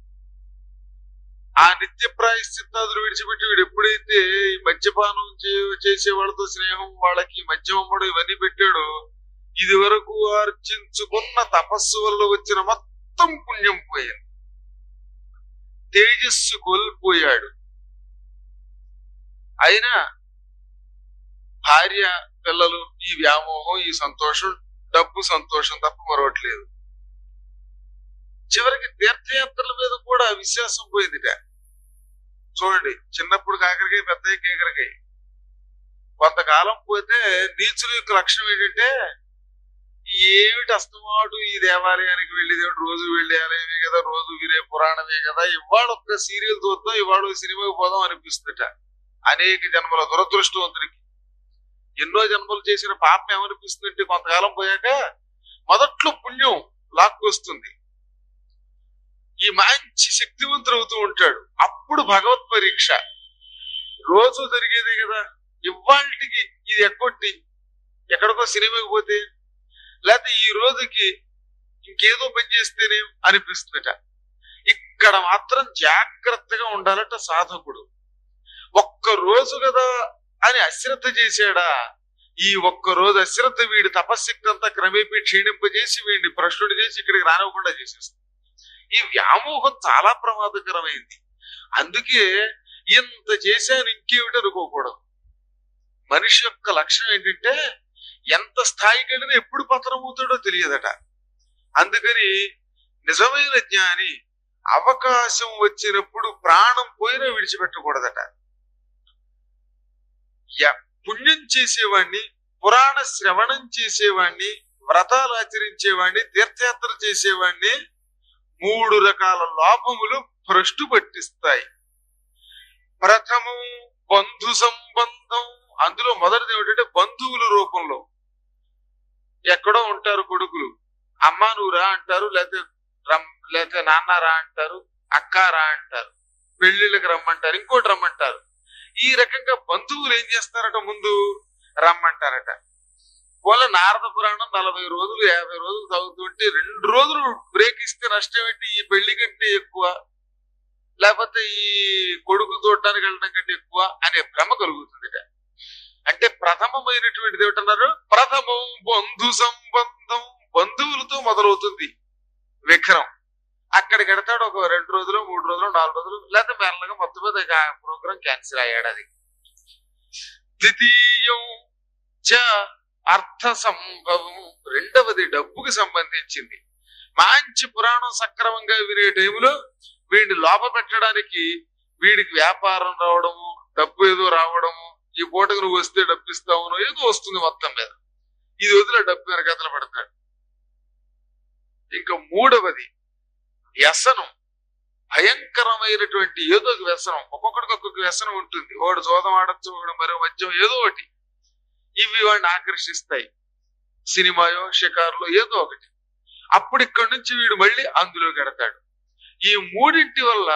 ఆ నిత్య ప్రాయశ్చిత్తాదులు విడిచిపెట్టి వీడు ఎప్పుడైతే ఈ మద్యపానం చే- చేసే వాళ్ళతో స్నేహం వాళ్ళకి మద్యం అమ్మడం ఇవన్నీ పెట్టాడు ఇది వరకు ఆర్జించుకున్న తపస్సు వల్ల వచ్చిన మొత్తం పుణ్యం పోయింది తేజస్సు కోల్పోయాడు అయినా భార్య పిల్లలు ఈ వ్యామోహం ఈ సంతోషం డబ్బు సంతోషం తప్ప మరొకట్లేదు చివరికి తీర్థయాత్రల మీద కూడా విశ్వాసం పోయిందిట చూడండి చిన్నప్పుడు కాకరకాయ పెద్ద కేకరకాయ కొంతకాలం పోతే నీచుల యొక్క లక్షణం ఏంటంటే ఏమిటి అస్తమాటు ఈ దేవాలయానికి వెళ్ళేది ఏమిటి? రోజు వెళ్ళే ఆలయమే కదా రోజు వినే పురాణమే కదా ఇవాళ ఒక్క సీరియల్ చూద్దాం ఇవాళ ఒక సినిమాకి పోదాం అనిపిస్తుందట అనేక జన్మల దురదృష్టవంతుడికి ఎన్నో జన్మలు చేసిన పాపం ఏమనిపిస్తుందంటే కొంతకాలం పోయాక మొదట్లో పుణ్యం లాక్కొస్తుంది ఈ మంచి శక్తివంతుడు అవుతూ ఉంటాడు అప్పుడు భగవత్ పరీక్ష రోజు జరిగేదే కదా ఇవాళకి ఇది ఎక్కొట్టి ఎక్కడికో సినిమాకి పోతే లేకపోతే ఈ రోజుకి ఇంకేదో పని చేస్తేనే అనిపిస్తుందట ఇక్కడ మాత్రం జాగ్రత్తగా ఉండాలట సాధకుడు ఒక్క రోజు కదా అని అశ్రద్ధ చేశాడా ఈ ఒక్క రోజు అశ్రద్ధ వీడి తపశక్తి అంతా క్రమేపీ క్షీణింపజేసి వీడిని భ్రష్టుడు చేసి ఇక్కడికి రానివ్వకుండా చేసేస్తుంది ఈ వ్యామోహం చాలా ప్రమాదకరమైంది అందుకే ఇంత చేశాను ఇంకేమిటి అనుకోకూడదు మనిషి యొక్క లక్షణం ఏంటంటే ఎంత స్థాయికి వెళ్ళినా ఎప్పుడు పతనం అవుతాడో తెలియదట అందుకని నిజమైన జ్ఞాని అవకాశం వచ్చినప్పుడు ప్రాణం పోయినా విడిచిపెట్టకూడదట య- పుణ్యం చేసేవాణ్ణి పురాణ శ్రవణం చేసేవాణ్ణి వ్రతాలు ఆచరించేవాణ్ణి తీర్థయాత్ర చేసేవాణ్ణి మూడు రకాల లోపములు భ్రష్టు పట్టిస్తాయి ప్రథమం బంధు సంబంధం అందులో మొదటిది ఏమిటంటే బంధువుల రూపంలో ఎక్కడో ఉంటారు కొడుకులు అమ్మ నువ్వు రా అంటారు లేకపోతే రమ్ లేకపోతే నాన్న రా అంటారు అక్క రా అంటారు పెళ్లిళ్ళకి రమ్మంటారు ఇంకోటి రమ్మంటారు ఈ రకంగా బంధువులు ఏం చేస్తారట ముందు రమ్మంటారట పోల నారద పురాణం నలభై రోజులు యాభై రోజులు చదువుతుంటే రెండు రోజులు బ్రేక్ ఇస్తే నష్టం ఏంటి ఈ పెళ్లి కంటే ఎక్కువ లేకపోతే ఈ కొడుకు చూడటానికి వెళ్ళడం కంటే ఎక్కువ అనే భ్రమ కలుగుతుందిట అంటే ప్రథమమైనటువంటిది ఏమిటన్నారు ప్రథమం బంధు సంబంధం బంధువులతో మొదలవుతుంది విక్రమ్ అక్కడికి వెడతాడు ఒక రెండు రోజులు మూడు రోజులు నాలుగు రోజులు లేకపోతే మెల్లగా మొత్తం మీద ప్రోగ్రామ్ క్యాన్సిల్ అయ్యాడు అది ద్వితీయం చ అర్థ సంభవం రెండవది డబ్బుకి సంబంధించింది మంచి పురాణం సక్రమంగా వినే టైంలో వీడిని లోప పెట్టడానికి వీడికి వ్యాపారం రావడము డబ్బు ఏదో రావడము ఈ పూటకు నువ్వు వస్తే డబ్బు ఇస్తావునో ఏదో వస్తుంది మొత్తం మీద ఇది వదిలే డబ్బు వెనకతలు పడతాడు ఇంకా మూడవది వ్యసనం భయంకరమైనటువంటి ఏదో ఒక వ్యసనం ఒక్కొక్కడికి ఒక్కొక్క వ్యసనం ఉంటుంది వాడు జోదం ఆడచ్చు వాడు మరో మద్యం ఏదో ఒకటి ఇవి వాడిని ఆకర్షిస్తాయి సినిమాయో షికారులో ఏదో ఒకటి అప్పుడు ఇక్కడి నుంచి వీడు మళ్ళీ అందులో గడతాడు ఈ మూడింటి వల్ల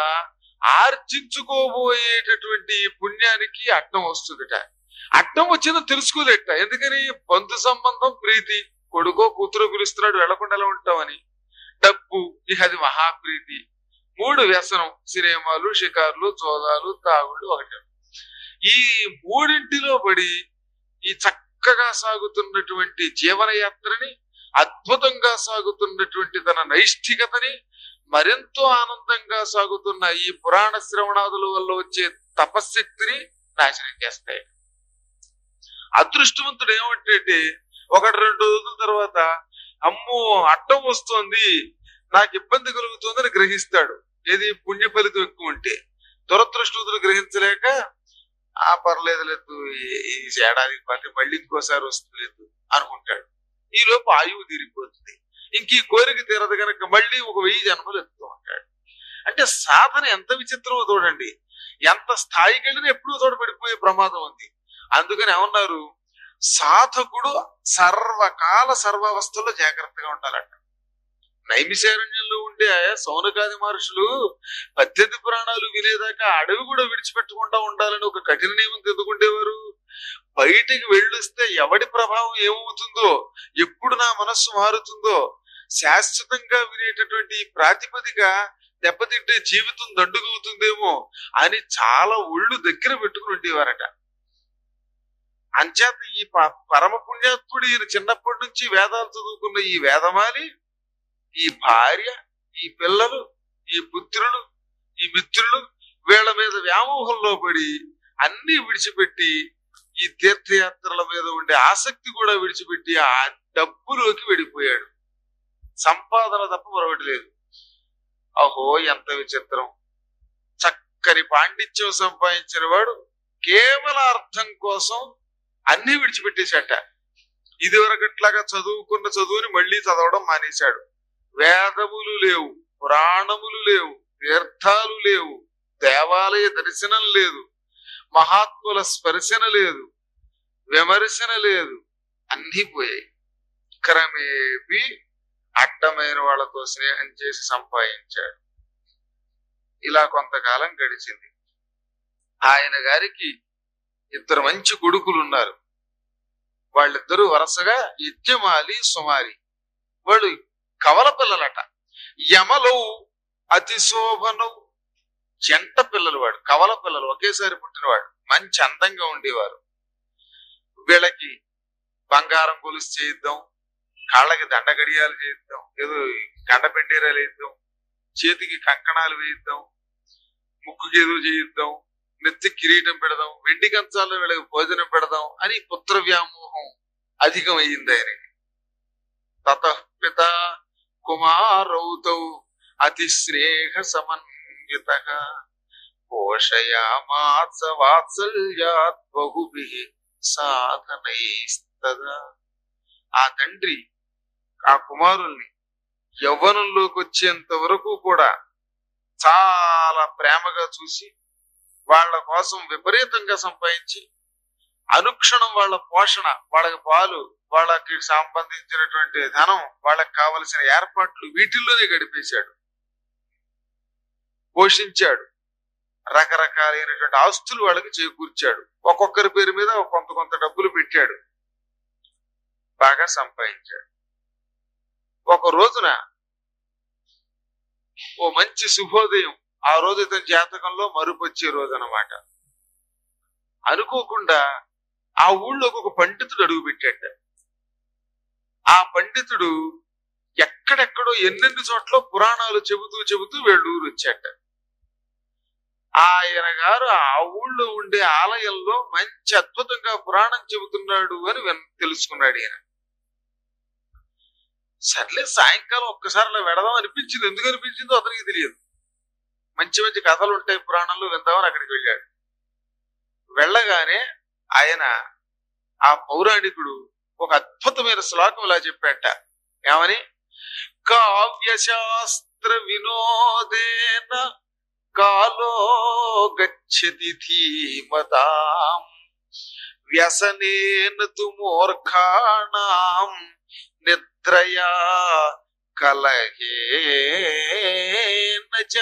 ఆర్జించుకోబోయేటటువంటి ఈ పుణ్యానికి అడ్డం వస్తుందిట అడ్డం వచ్చిందో తెలుసుకోలేట ఎందుకని బంధు సంబంధం ప్రీతి కొడుకో కూతురు పిలుస్తున్నాడు వెళ్లకుండా ఎలా ఉంటామని డబ్బు ఇక అది మహాప్రీతి మూడు వ్యసనం సినిమాలు షికార్లు చోదాలు తాగుళ్ళు ఒకటి ఈ మూడింటిలో పడి ఈ చక్కగా సాగుతున్నటువంటి జీవనయాత్రని అద్భుతంగా సాగుతున్నటువంటి తన నైష్ఠికతని మరెంతో ఆనందంగా సాగుతున్న ఈ పురాణ శ్రవణాదుల వల్ల వచ్చే తపశక్తిని నాశనం చేస్తాయి అదృష్టవంతుడు ఏమంటే ఒకటి రెండు రోజుల తర్వాత అమ్మో అడ్డం వస్తోంది నాకు ఇబ్బంది కలుగుతోందని గ్రహిస్తాడు ఏది పుణ్య ఫలితం ఎక్కువ ఉంటే దురదృష్టవంతులు గ్రహించలేక ఆ పర్లేదు లేదు ఈ- ఈ ఏడాదికి మళ్ళీ మళ్ళీ ఇంకోసారి వస్తుంది లేదు అనుకుంటాడు ఈ లోపు ఆయువు తీరిపోతుంది ఇంక ఈ కోరిక తీరదు కనుక మళ్ళీ ఒక వెయ్యి జన్మలు ఎత్తుతూ ఉంటాడు అంటే సాధన ఎంత విచిత్రమో చూడండి ఎంత స్థాయికి వెళ్ళినా ఎప్పుడూ చోట పడిపోయే ప్రమాదం ఉంది అందుకని ఏమన్నారు సాధకుడు సర్వకాల సర్వావస్థల్లో జాగ్రత్తగా ఉండాలంట నైమిశారణ్యంలో ఉండే సౌనకాది మహర్షులు పద్దెనిమిది పురాణాలు వినేదాకా అడవి కూడా విడిచిపెట్టకుండా ఉండాలని ఒక కఠిన నియమం తెదుకుండేవారు బయటికి వెళ్ళొస్తే ఎవడి ప్రభావం ఏమవుతుందో ఎప్పుడు నా మనస్సు మారుతుందో శాశ్వతంగా వినేటటువంటి ఈ ప్రాతిపదిక దెబ్బతింటే జీవితం దండుగవుతుందేమో అని చాలా ఒళ్ళు దగ్గర పెట్టుకుని ఉండేవారట అంచేత ఈ ప- పరమ పుణ్యాత్ముడు ఈయన చిన్నప్పటి నుంచి వేదాలు చదువుకున్న ఈ వేదమాలి ఈ భార్య ఈ పిల్లలు ఈ పుత్రులు ఈ మిత్రులు వీళ్ళ మీద వ్యామోహంలో పడి అన్ని విడిచిపెట్టి ఈ తీర్థయాత్రల మీద ఉండే ఆసక్తి కూడా విడిచిపెట్టి ఆ డబ్బులోకి వెళ్ళిపోయాడు సంపాదన తప్ప మరొకటి లేదు అహో ఎంత విచిత్రం చక్కని పాండిత్యం సంపాదించిన వాడు కేవల అర్థం కోసం అన్ని విడిచిపెట్టేశాట ఇదివరకట్లాగా చదువుకున్న చదువుని మళ్ళీ చదవడం మానేశాడు వేదములు లేవు పురాణములు లేవు తీర్థాలు లేవు దేవాలయ దర్శనం లేదు మహాత్ముల స్పర్శన లేదు విమర్శన లేదు అన్నీ పోయాయి క్రమేపీ అడ్డమైన వాళ్ళతో స్నేహం చేసి సంపాదించాడు ఇలా కొంతకాలం గడిచింది ఆయన గారికి ఇద్దరు మంచి కొడుకులు ఉన్నారు వాళ్ళిద్దరూ వరుసగా యజ్ఞమాలి సుమారి వాళ్ళు కవల పిల్లలట యమలో అతి శోభనం జంట పిల్లలు వాడు కవల పిల్లలు ఒకేసారి పుట్టినవాడు మంచి అందంగా ఉండేవారు వీళ్ళకి బంగారం గొలుసు చేయిద్దాం కాళ్ళకి దండ గడియాలు చేయిద్దాం ఏదో గండ పెండేరాలు వేయిద్దాం చేతికి కంకణాలు వేయిద్దాం ముక్కుకి ఏదో చేయిద్దాం నెత్తి కిరీటం పెడదాం వెండి కంచాల్లో వీళ్ళకి భోజనం పెడదాం అని పుత్ర వ్యామోహం అధికమయ్యింది ఆయనకి తత పిత కుమారౌతౌ అతిశ్రేహ సమన్విత పోషయామాస వాత్సల్యాత్ బహుభి సాధనైస్తదా ఆ తండ్రి ఆ కుమారుల్ని యవ్వనంలోకి వచ్చేంత వరకు కూడా చాలా ప్రేమగా చూసి వాళ్ళ కోసం విపరీతంగా సంపాదించి అనుక్షణం వాళ్ళ పోషణ వాళ్ళకి పాలు వాళ్ళకి సంబంధించినటువంటి ధనం వాళ్ళకి కావలసిన ఏర్పాట్లు వీటిల్లోనే గడిపేశాడు పోషించాడు రకరకాలైనటువంటి ఆస్తులు వాళ్ళకి చేకూర్చాడు ఒక్కొక్కరి పేరు మీద కొంత కొంత డబ్బులు పెట్టాడు బాగా సంపాదించాడు ఒక రోజున ఓ మంచి శుభోదయం ఆ రోజు ఇతని జాతకంలో మరుపు వచ్చే రోజు అనమాట అనుకోకుండా ఆ ఊళ్ళోకి ఒక పండితుడు అడుగు పెట్టాట ఆ పండితుడు ఎక్కడెక్కడో ఎన్నెన్ని చోట్ల పురాణాలు చెబుతూ చెబుతూ వీళ్ళు ఊరు వచ్చాట ఆయన గారు ఆ ఊళ్ళో ఉండే ఆలయంలో మంచి అద్భుతంగా పురాణం చెబుతున్నాడు అని విన్- తెలుసుకున్నాడు ఈయన సర్లే సాయంకాలం ఒక్కసారి అలా వెడదాం అనిపించింది ఎందుకు అనిపించిందో అతనికి తెలియదు మంచి మంచి కథలు ఉంటాయి పురాణంలో విందామని అక్కడికి వెళ్ళాడు వెళ్ళగానే ఆయన ఆ పౌరాణికుడు ఒక అద్భుతమైన శ్లోకం ఇలా చెప్పాట ఏమని కావ్యశాస్త్ర వినోదేన కాలో గచ్చతి ధీమతాం వ్యసనేన తు మూర్ఖాణాం నిద్రయా కలహేన చ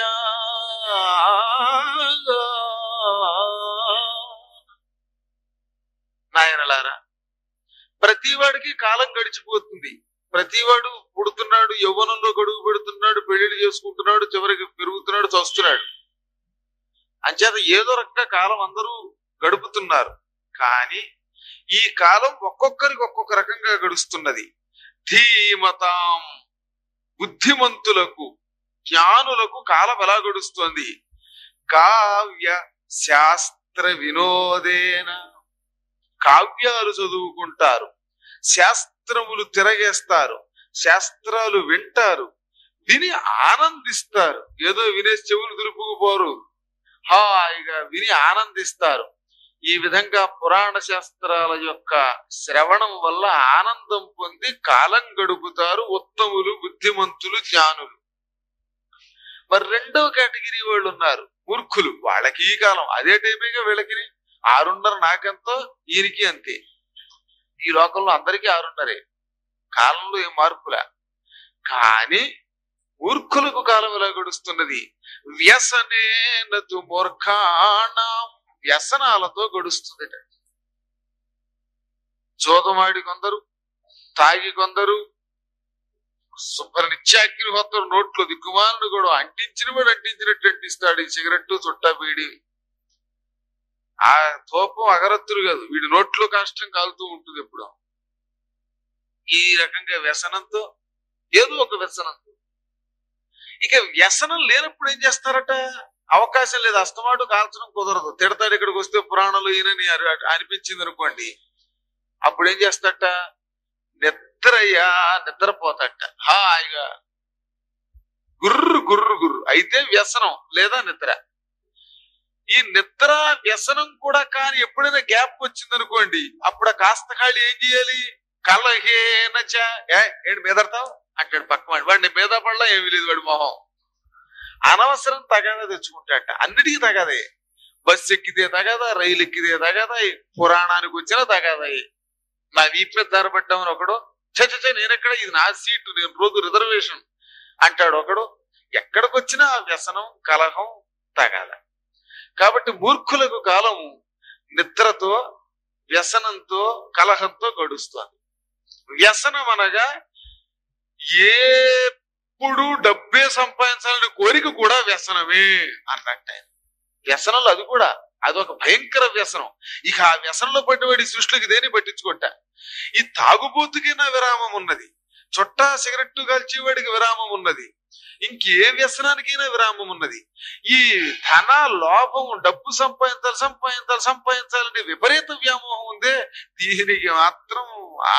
నాయనలారా ప్రతివాడికి కాలం గడిచిపోతుంది ప్రతివాడు పుడుతున్నాడు యవ్వనంలో గడువు పెడుతున్నాడు పెళ్లిళ్ళు చేసుకుంటున్నాడు చివరికి పెరుగుతున్నాడు చస్తున్నాడు అంచేత ఏదో రకంగా కాలం అందరూ గడుపుతున్నారు కానీ ఈ కాలం ఒక్కొక్కరికి ఒక్కొక్క రకంగా గడుస్తున్నది ధీమతాం బుద్ధిమంతులకు జ్ఞానులకు కాలం ఎలా గడుస్తోంది కావ్య శాస్త్ర వినోదేన కావ్యాలు చదువుకుంటారు శాస్త్రములు తిరగేస్తారు శాస్త్రాలు వింటారు విని ఆనందిస్తారు ఏదో వినేసి చెవులు దులుపుకుపోరు హాయిగా విని ఆనందిస్తారు ఈ విధంగా పురాణ శాస్త్రాల యొక్క శ్రవణం వల్ల ఆనందం పొంది కాలం గడుపుతారు ఉత్తములు బుద్ధిమంతులు జ్ఞానులు మరి రెండో కేటగిరీ వాళ్ళు ఉన్నారు మూర్ఖులు వాళ్ళకి ఈ కాలం అదే టైపేగా వీళ్ళకి ఆరున్నర నాకెంతో ఈయనకి అంతే ఈ లోకంలో అందరికీ ఆరున్నరే కాలంలో ఏం మార్పులా కానీ మూర్ఖులకు కాలం ఎలా గడుస్తున్నది వ్యసనేనతు మూర్ఖాణం వ్యసనాలతో గడుస్తుంది జోదమాడి కొందరు తాగి కొందరు శుభ్ర నిత్యాగ్ని కొందరు నోట్లో దిక్కుమాలను కూడా అంటించిన వాడు అంటించినట్టు అంటిస్తాడు ఈ సిగరెట్ చుట్టా బీడి ఆ తోపం అగరత్తులు కాదు వీడి నోట్లో కష్టం కాలుతూ ఉంటుంది ఎప్పుడు ఈ రకంగా వ్యసనంతో ఏదో ఒక వ్యసనంతో ఇక వ్యసనం లేనప్పుడు ఏం చేస్తారట అవకాశం లేదు అస్తమాటు కాల్చడం కుదరదు తిడతాడు ఇక్కడికి వస్తే పురాణాలు ఈయనని అరి- అనిపించింది అనుకోండి అప్పుడు ఏం చేస్తాట నిద్రయ్యా నిద్రపోతాట హాయిగా గుర్రు గుర్రు గుర్రు అయితే వ్యసనం లేదా నిద్ర ఈ నిద్ర వ్యసనం కూడా కానీ ఎప్పుడైనా గ్యాప్ వచ్చింది అనుకోండి అప్పుడు ఆ కాస్త ఖాళీ ఏం చేయాలి కలహేనచ ఏ ఏంటి మీదడతావు అంటాడు పక్క వాడు వాడిని మీద పడలా ఏమీ లేదు వాడి మొహం అనవసరం తగాదా తెచ్చుకుంటాట అన్నిటికీ తగాదే బస్సు ఎక్కితే తగాదా రైలు ఎక్కితే తగాదా ఈ పురాణానికి వచ్చిన తగాదా నా వీపు మీద ధరపడ్డామని ఒకడు చచ్చ నేనెక్కడ ఇది నా సీటు నేను రోజు రిజర్వేషన్ అంటాడు ఒకడు ఎక్కడికి వచ్చినా ఆ వ్యసనం కలహం తగాదా కాబట్టి మూర్ఖులకు కాలం నిద్రతో వ్యసనంతో కలహంతో గడుస్తుంది వ్యసనం అనగా ఎప్పుడు డబ్బే సంపాదించాలనే కోరిక కూడా వ్యసనమే అన్నట్టు ఆయన. వ్యసనంలో అది కూడా అదొక భయంకర వ్యసనం ఇక ఆ వ్యసనంలో పడ్డవాడి సృష్టికి దేని పట్టించుకుంటా ఈ తాగుబోతుకైనా విరామం ఉన్నది చుట్టా సిగరెట్టు కాల్చేవాడికి విరామం ఉన్నది ఇంకే వ్యసనానికైనా విరామం ఉన్నది ఈ ధన లోభం డబ్బు సంపాదించాలి సంపాదించాలి సంపాదించాలనే విపరీత వ్యామోహం ఉందే దీనికి మాత్రం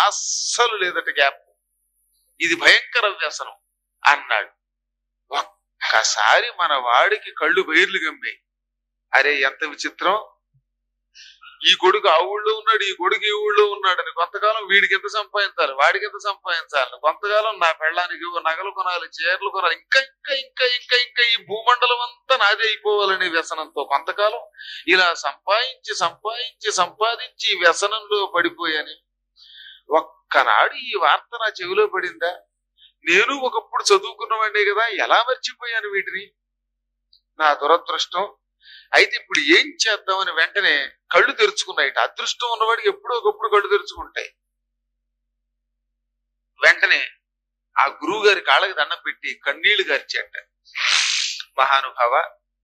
అస్సలు లేదట గ్యాప్ ఇది భయంకర వ్యసనం అన్నాడు ఒక్క ఒక్కసారి మన వాడికి కళ్ళు బయర్లు గమ్మాయి అరే ఎంత విచిత్రం ఈ కొడుకు ఆ ఊళ్ళో ఉన్నాడు ఈ కొడుకు ఈ ఊళ్ళో ఉన్నాడని కొంతకాలం వీడికి ఎంత సంపాదించాలి వాడికి ఎంత సంపాదించాలి కొంతకాలం నా పెళ్ళానికి ఓ నగలు కొనాలి చీరలు కొనాలి ఇంకా ఇంకా ఇంకా ఇంకా ఇంకా ఈ భూమండలం అంతా నాదే అయిపోవాలనే వ్యసనంతో కొంతకాలం ఇలా సంపాదించి సంపాదించి సంపాదించి ఈ వ్యసనంలో పడిపోయాని ఒక్కనాడు ఈ వార్త నా చెవిలో పడిందా నేను ఒకప్పుడు చదువుకున్నవాడే కదా ఎలా మర్చిపోయాను వీటిని నా దురదృష్టం అయితే ఇప్పుడు ఏం చేద్దామని వెంటనే కళ్ళు తెరుచుకున్నాయిట అదృష్టం ఉన్నవాడికి ఎప్పుడో ఒకప్పుడు కళ్ళు తెరుచుకుంటాయి వెంటనే ఆ గురువు గారి కాళ్ళకి దండం పెట్టి కన్నీళ్లు గారిచేట మహానుభావ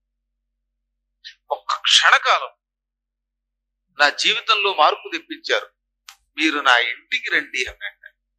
ఒక్క క్షణకాలం నా జీవితంలో మార్పు తెప్పించారు మీరు నా ఇంటికి రండి అన్నట్ట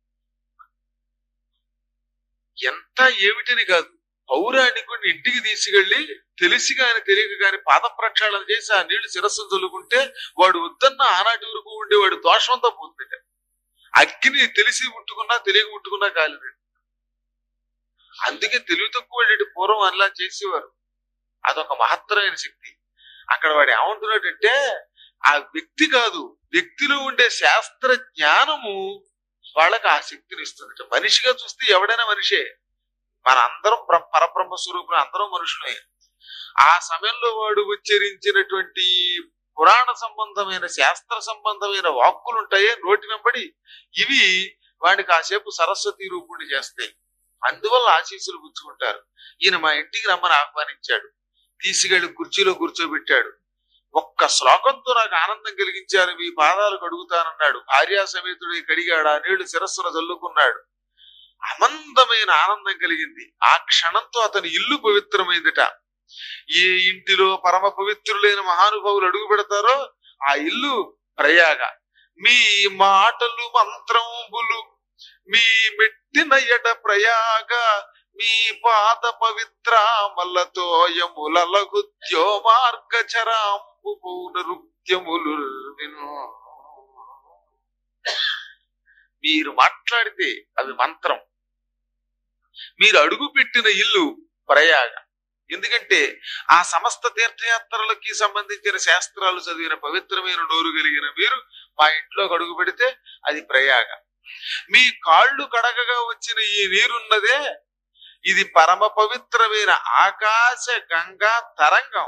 ఎంత ఏమిటని కాదు పౌరాణికుడిని ఇంటికి తీసుకెళ్లి తెలిసి గాని తెలియక గాని పాద ప్రక్షాళన చేసి ఆ నీళ్లు శిరస్సు చల్లుకుంటే వాడు వద్దన్న ఆనాటి వరకు ఉండేవాడు దోషంతో పోతుంది అగ్ని తెలిసి ముట్టుకున్నా తెలియక ముట్టుకున్నా కాలేదు అందుకే తెలివి తక్కువ పూర్వం అలా చేసేవారు అదొక మహత్తరమైన శక్తి అక్కడ వాడు ఏమంటున్నాడంటే ఆ వ్యక్తి కాదు వ్యక్తిలో ఉండే శాస్త్ర జ్ఞానము వాళ్ళకి ఆ శక్తిని ఇస్తుంది మనిషిగా చూస్తే ఎవడైనా మనిషే మన అందరం ప్ర- పరబ్రహ్మ స్వరూపులు అందరం మనుషులే ఆ సమయంలో వాడు ఉచ్చరించినటువంటి పురాణ సంబంధమైన శాస్త్ర సంబంధమైన వాక్కులు ఉంటాయే నోటి వెంబడి ఇవి వాడిని కాసేపు సరస్వతి రూపుణ్ణి చేస్తాయి అందువల్ల ఆశీస్సులు పుచ్చుకుంటారు ఈయన మా ఇంటికి రమ్మని ఆహ్వానించాడు తీసుకెళ్లి కుర్చీలో కూర్చోబెట్టాడు ఒక్క శ్లోకంతో నాకు ఆనందం కలిగించారు మీ పాదాలు కడుగుతానన్నాడు భార్యా సమేతుడి కడిగాడు ఆ నీళ్లు శిరస్సున చల్లుకున్నాడు అనందమైన ఆనందం కలిగింది ఆ క్షణంతో అతని ఇల్లు పవిత్రమైందిట ఏ ఇంటిలో పరమ పవిత్రులైన మహానుభావులు అడుగు పెడతారో ఆ ఇల్లు ప్రయాగ మీ మాటలు మంత్రంబులు మీ మెట్టిన ఎడ ప్రయాగ మీ పాద పవిత్రామలతో యములగుద్యో మార్గచరాంబు పౌనరుక్త్యములు మీరు మాట్లాడితే అవి మంత్రం మీరు అడుగు పెట్టిన ఇల్లు ప్రయాగ ఎందుకంటే ఆ సమస్త తీర్థయాత్రలకి సంబంధించిన శాస్త్రాలు చదివిన పవిత్రమైన నోరు కలిగిన మీరు మా ఇంట్లో అడుగు పెడితే అది ప్రయాగ మీ కాళ్ళు కడగగా వచ్చిన ఈ నీరున్నదే ఇది పరమ పవిత్రమైన ఆకాశ గంగా తరంగం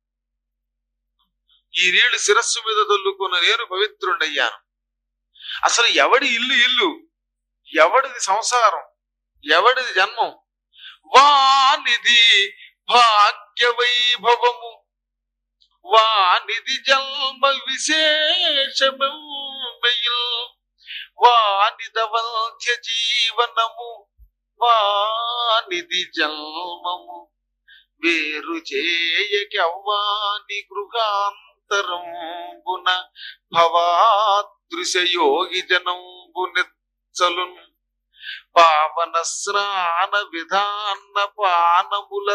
ఈ నీళ్లు శిరస్సు మీద దొల్లుకున్న నేను పవిత్రుండయ్యాను అసలు ఎవడి ఇల్లు ఇల్లు ఎవడిది సంసారం ఎవడిది జన్మం వానిది భాగ్య వైభవము వానిది జన్మ విశేషము వానిదవంత్య జీవనము వానిది జన్మము వేరు చేయకి అవ్వాని గృహాంతరంబున భవాదృశయోగి జనంబు నెచ్చలున్ పావన స్నాన విధాన పానముల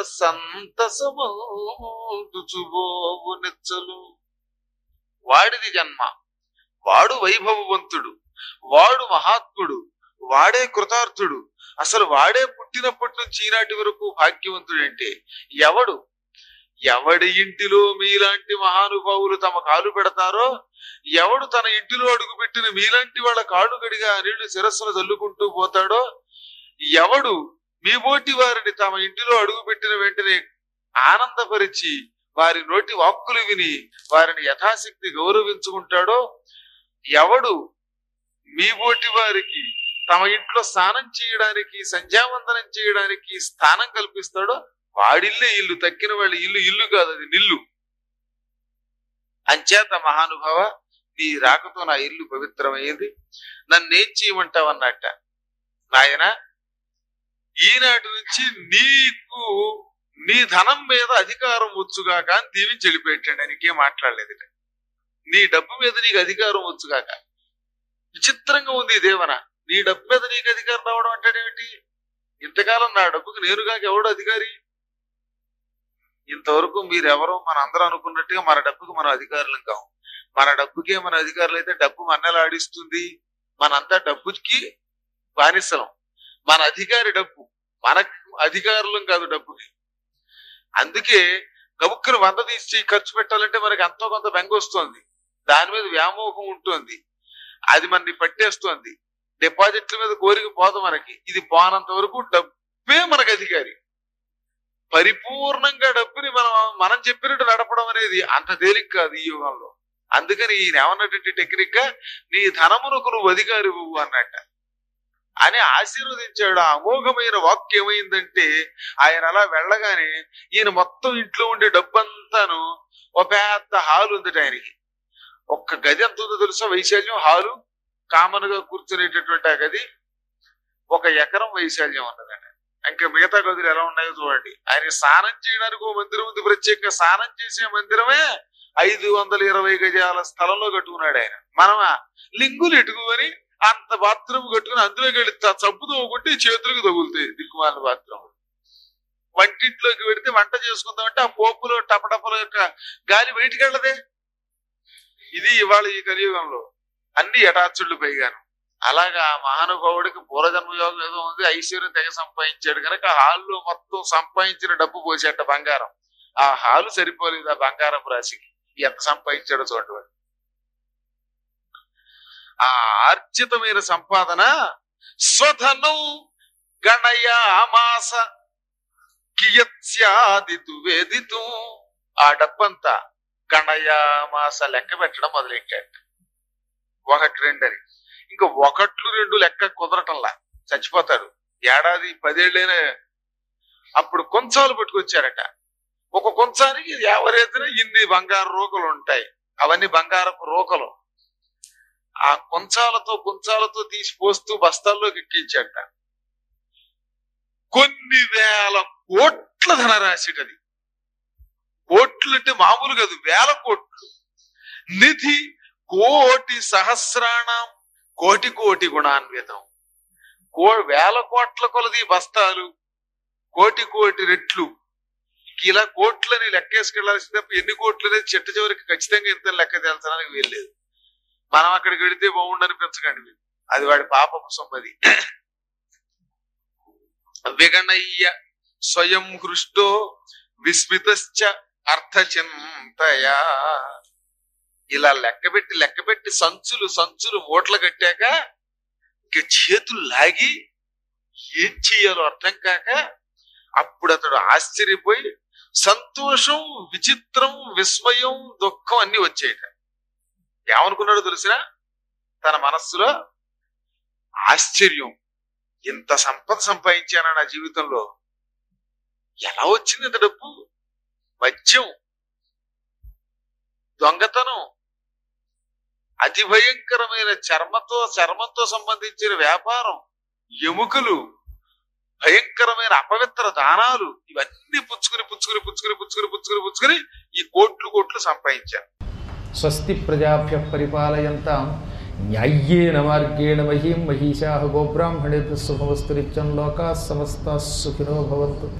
సంతసముచుబోవు నెచ్చలు వాడిది జన్మ వాడు వైభవవంతుడు వాడు మహాత్ముడు వాడే కృతార్థుడు అసలు వాడే పుట్టినప్పటి నుంచి ఈనాటి వరకు భాగ్యవంతుడు అంటే ఎవడు ఎవడి ఇంటిలో మీలాంటి మహానుభావులు తమ కాలు పెడతారో ఎవడు తన ఇంటిలో అడుగుపెట్టిన మీలాంటి వాళ్ళ కాళ్ళు గడిగా ఆ నీళ్లు శిరస్సును చల్లుకుంటూ పోతాడో ఎవడు మీ బోటి వారిని తమ ఇంటిలో అడుగుపెట్టిన వెంటనే ఆనందపరిచి వారి నోటి వాక్కులు విని వారిని యథాశక్తి గౌరవించుకుంటాడో ఎవడు మీ బోటి వారికి తమ ఇంట్లో స్నానం చేయడానికి సంధ్యావందనం చేయడానికి స్థానం కల్పిస్తాడో వాడిల్లే ఇల్లు తక్కిన వాళ్ళ ఇల్లు ఇల్లు కాదు అది నిల్లు అంచేత మహానుభావ నీ రాకతో నా ఇల్లు పవిత్రమైంది నన్నేం చేయమంటావన్నట్ట నాయన ఈనాటి నుంచి నీకు నీ ధనం మీద అధికారం వచ్చుగాక అని దీవించి వెళ్ళిపెట్టాడు నీకేం మాట్లాడలేదు నీ డబ్బు మీద నీకు అధికారం వచ్చుగాక విచిత్రంగా ఉంది ఈ దేవన నీ డబ్బు మీద నీకు అధికారం రావడం అంటాడేమిటి ఇంతకాలం నా డబ్బుకి నేనుగాక ఎవడు అధికారి ఇంతవరకు మీరెవరో మన అందరూ అనుకున్నట్టుగా మన డబ్బుకి మనం అధికారులం కావు మన డబ్బుకే మన అధికారులు అయితే డబ్బు మన్నెలా ఆడిస్తుంది మనంతా డబ్బుకి బానిసలం మన అధికారి డబ్బు మన అధికారులం కాదు డబ్బుకి అందుకే గబుక్కును వంద తీసి ఖర్చు పెట్టాలంటే మనకి ఎంతో కొంత బెంగ వస్తుంది దాని మీద వ్యామోహం ఉంటుంది అది మనని పట్టేస్తోంది డిపాజిట్ల మీద కోరిక పోదు మనకి ఇది పోనంత వరకు డబ్బే మనకు అధికారి పరిపూర్ణంగా డబ్బుని మనం మనం చెప్పినట్టు నడపడం అనేది అంత తేలిక కాదు ఈ యుగంలో అందుకని ఈయన ఏమన్నటువంటి టెక్నిక్ గా నీ ధనమునకు నువ్వు అధికారి ఇవ్వు అన్నట్ట అని ఆశీర్వదించాడు ఆ అమోఘమైన వాక్యం ఏమైందంటే ఆయన అలా వెళ్ళగానే ఈయన మొత్తం ఇంట్లో ఉండే డబ్బంతాను ఒక పెద్ద హాలు ఉంది ఆయనకి ఒక్క గది ఎంత ఉందో తెలుసా వైశాల్యం హాలు కామన్ గా కూర్చునేటటువంటి ఆ గది ఒక ఎకరం వైశాల్యం ఉన్నదండి ఇంకా మిగతా గదులు ఎలా ఉన్నాయో చూడండి ఆయన స్నానం చేయడానికి ఒక మందిరం ఉంది ప్రత్యేకంగా స్నానం చేసే మందిరమే ఐదు వందల ఇరవై గజాల స్థలంలో కట్టుకున్నాడు ఆయన మనమా లింగులు ఎటుకుని అంత బాత్రూమ్ కట్టుకుని అందులోకి వెళ్ళి త- చబ్బు తవ్వుకుంటే ఈ చేతులకు తగులుతాయి దిక్కుమాల బాత్రూమ్ వంటింట్లోకి వెడితే వంట చేసుకుందామంటే ఆ పోపులో టపటపల యొక్క గాలి బయటికి వెళ్ళదే ఇది ఇవాళ ఈ కలియుగంలో అన్ని యటాచుళ్ళు పైగాను అలాగా ఆ మహానుభావుడికి పూర్వజన్మ యోగం ఏదో ఉంది ఐశ్వర్యం తెగ సంపాదించాడు కనుక ఆ హాల్లో మొత్తం సంపాదించిన డబ్బు పోసేట బంగారం ఆ హాలు సరిపోలేదు ఆ బంగారం రాశికి ఎంత సంపాదించాడో చూడండి వాడు. ఆ ఆర్జితమైన సంపాదన స్వధనం గణయామాస కియత్స్యాదితు వేదితు ఆ డబ్బంతా గణయామాస లెక్క పెట్టడం మొదలెట్టాడు ఒకటి రెండు అని ఇంకా ఒకట్లు రెండు లెక్క కుదరటంలా చచ్చిపోతాడు ఏడాది పదేళ్ళైనా అప్పుడు కొంచాలు పట్టుకొచ్చారట ఒక కొంచానికి ఎవరైతే ఇన్ని బంగారు రూకలు ఉంటాయి అవన్నీ బంగారపు రూకలు ఆ కొంచాలతో కొంచాలతో తీసి పోస్తూ బస్తాల్లోకి ఎక్కించాట కొన్ని వేల కోట్ల ధనరాశి అది కోట్లు అంటే మామూలు కాదు వేల కోట్లు నిధి కోటి సహస్రాణం కోటి కోటి గుణాన్వితం కో వేల కోట్ల కొలది బస్తాలు కోటి కోటి రెట్లు ఇలా కోట్లని లెక్కేసుకెళ్లాల్సింది తప్ప ఎన్ని కోట్లు అనేది చిట్ట చివరికి ఖచ్చితంగా ఇంత లెక్క తేల్చడానికి వీల్లేదు మనం అక్కడికి వెడితే బాగుండనిపించకండి మీరు. అది వాడి పాపపు సొమ్మది విగణయ్య స్వయం హృష్టో విస్మితశ్చ అర్థచింతయా ఇలా లెక్కబెట్టి లెక్కబెట్టి సంచులు సంచులు మూటలు కట్టాక ఇక చేతులు లాగి ఏం చెయ్యాలో అర్థం కాక అప్పుడు అతడు ఆశ్చర్యపోయి సంతోషం విచిత్రం విస్మయం దుఃఖం అన్ని వచ్చాయట ఏమనుకున్నాడో తెలిసినా తన మనస్సులో ఆశ్చర్యం ఇంత సంపద సంపాదించానా నా జీవితంలో ఎలా వచ్చింది ఇంత డబ్బు మద్యం దొంగతనం అతి భయంకరమైన చర్మతో చర్మంతో సంబంధించిన వ్యాపారం ఎముకలు భయంకరమైన అపవిత్ర దానాలు ఇవన్నీ పుచ్చుకుని పుచ్చుకుని పుచ్చుకుని పుచ్చుకుని పుచ్చుకుని పుచ్చుకుని ఈ కోట్లు కోట్లు సంపాదించాను స్వస్తి ప్రజాభ్య పరిపాలయంతాం న్యాయ్యేన మార్గేణ మహీం మహిషా గోబ్రాహ్మణేభ్య శుభమస్తు నిత్యం లోకా సమస్త సుఖినో భవంతు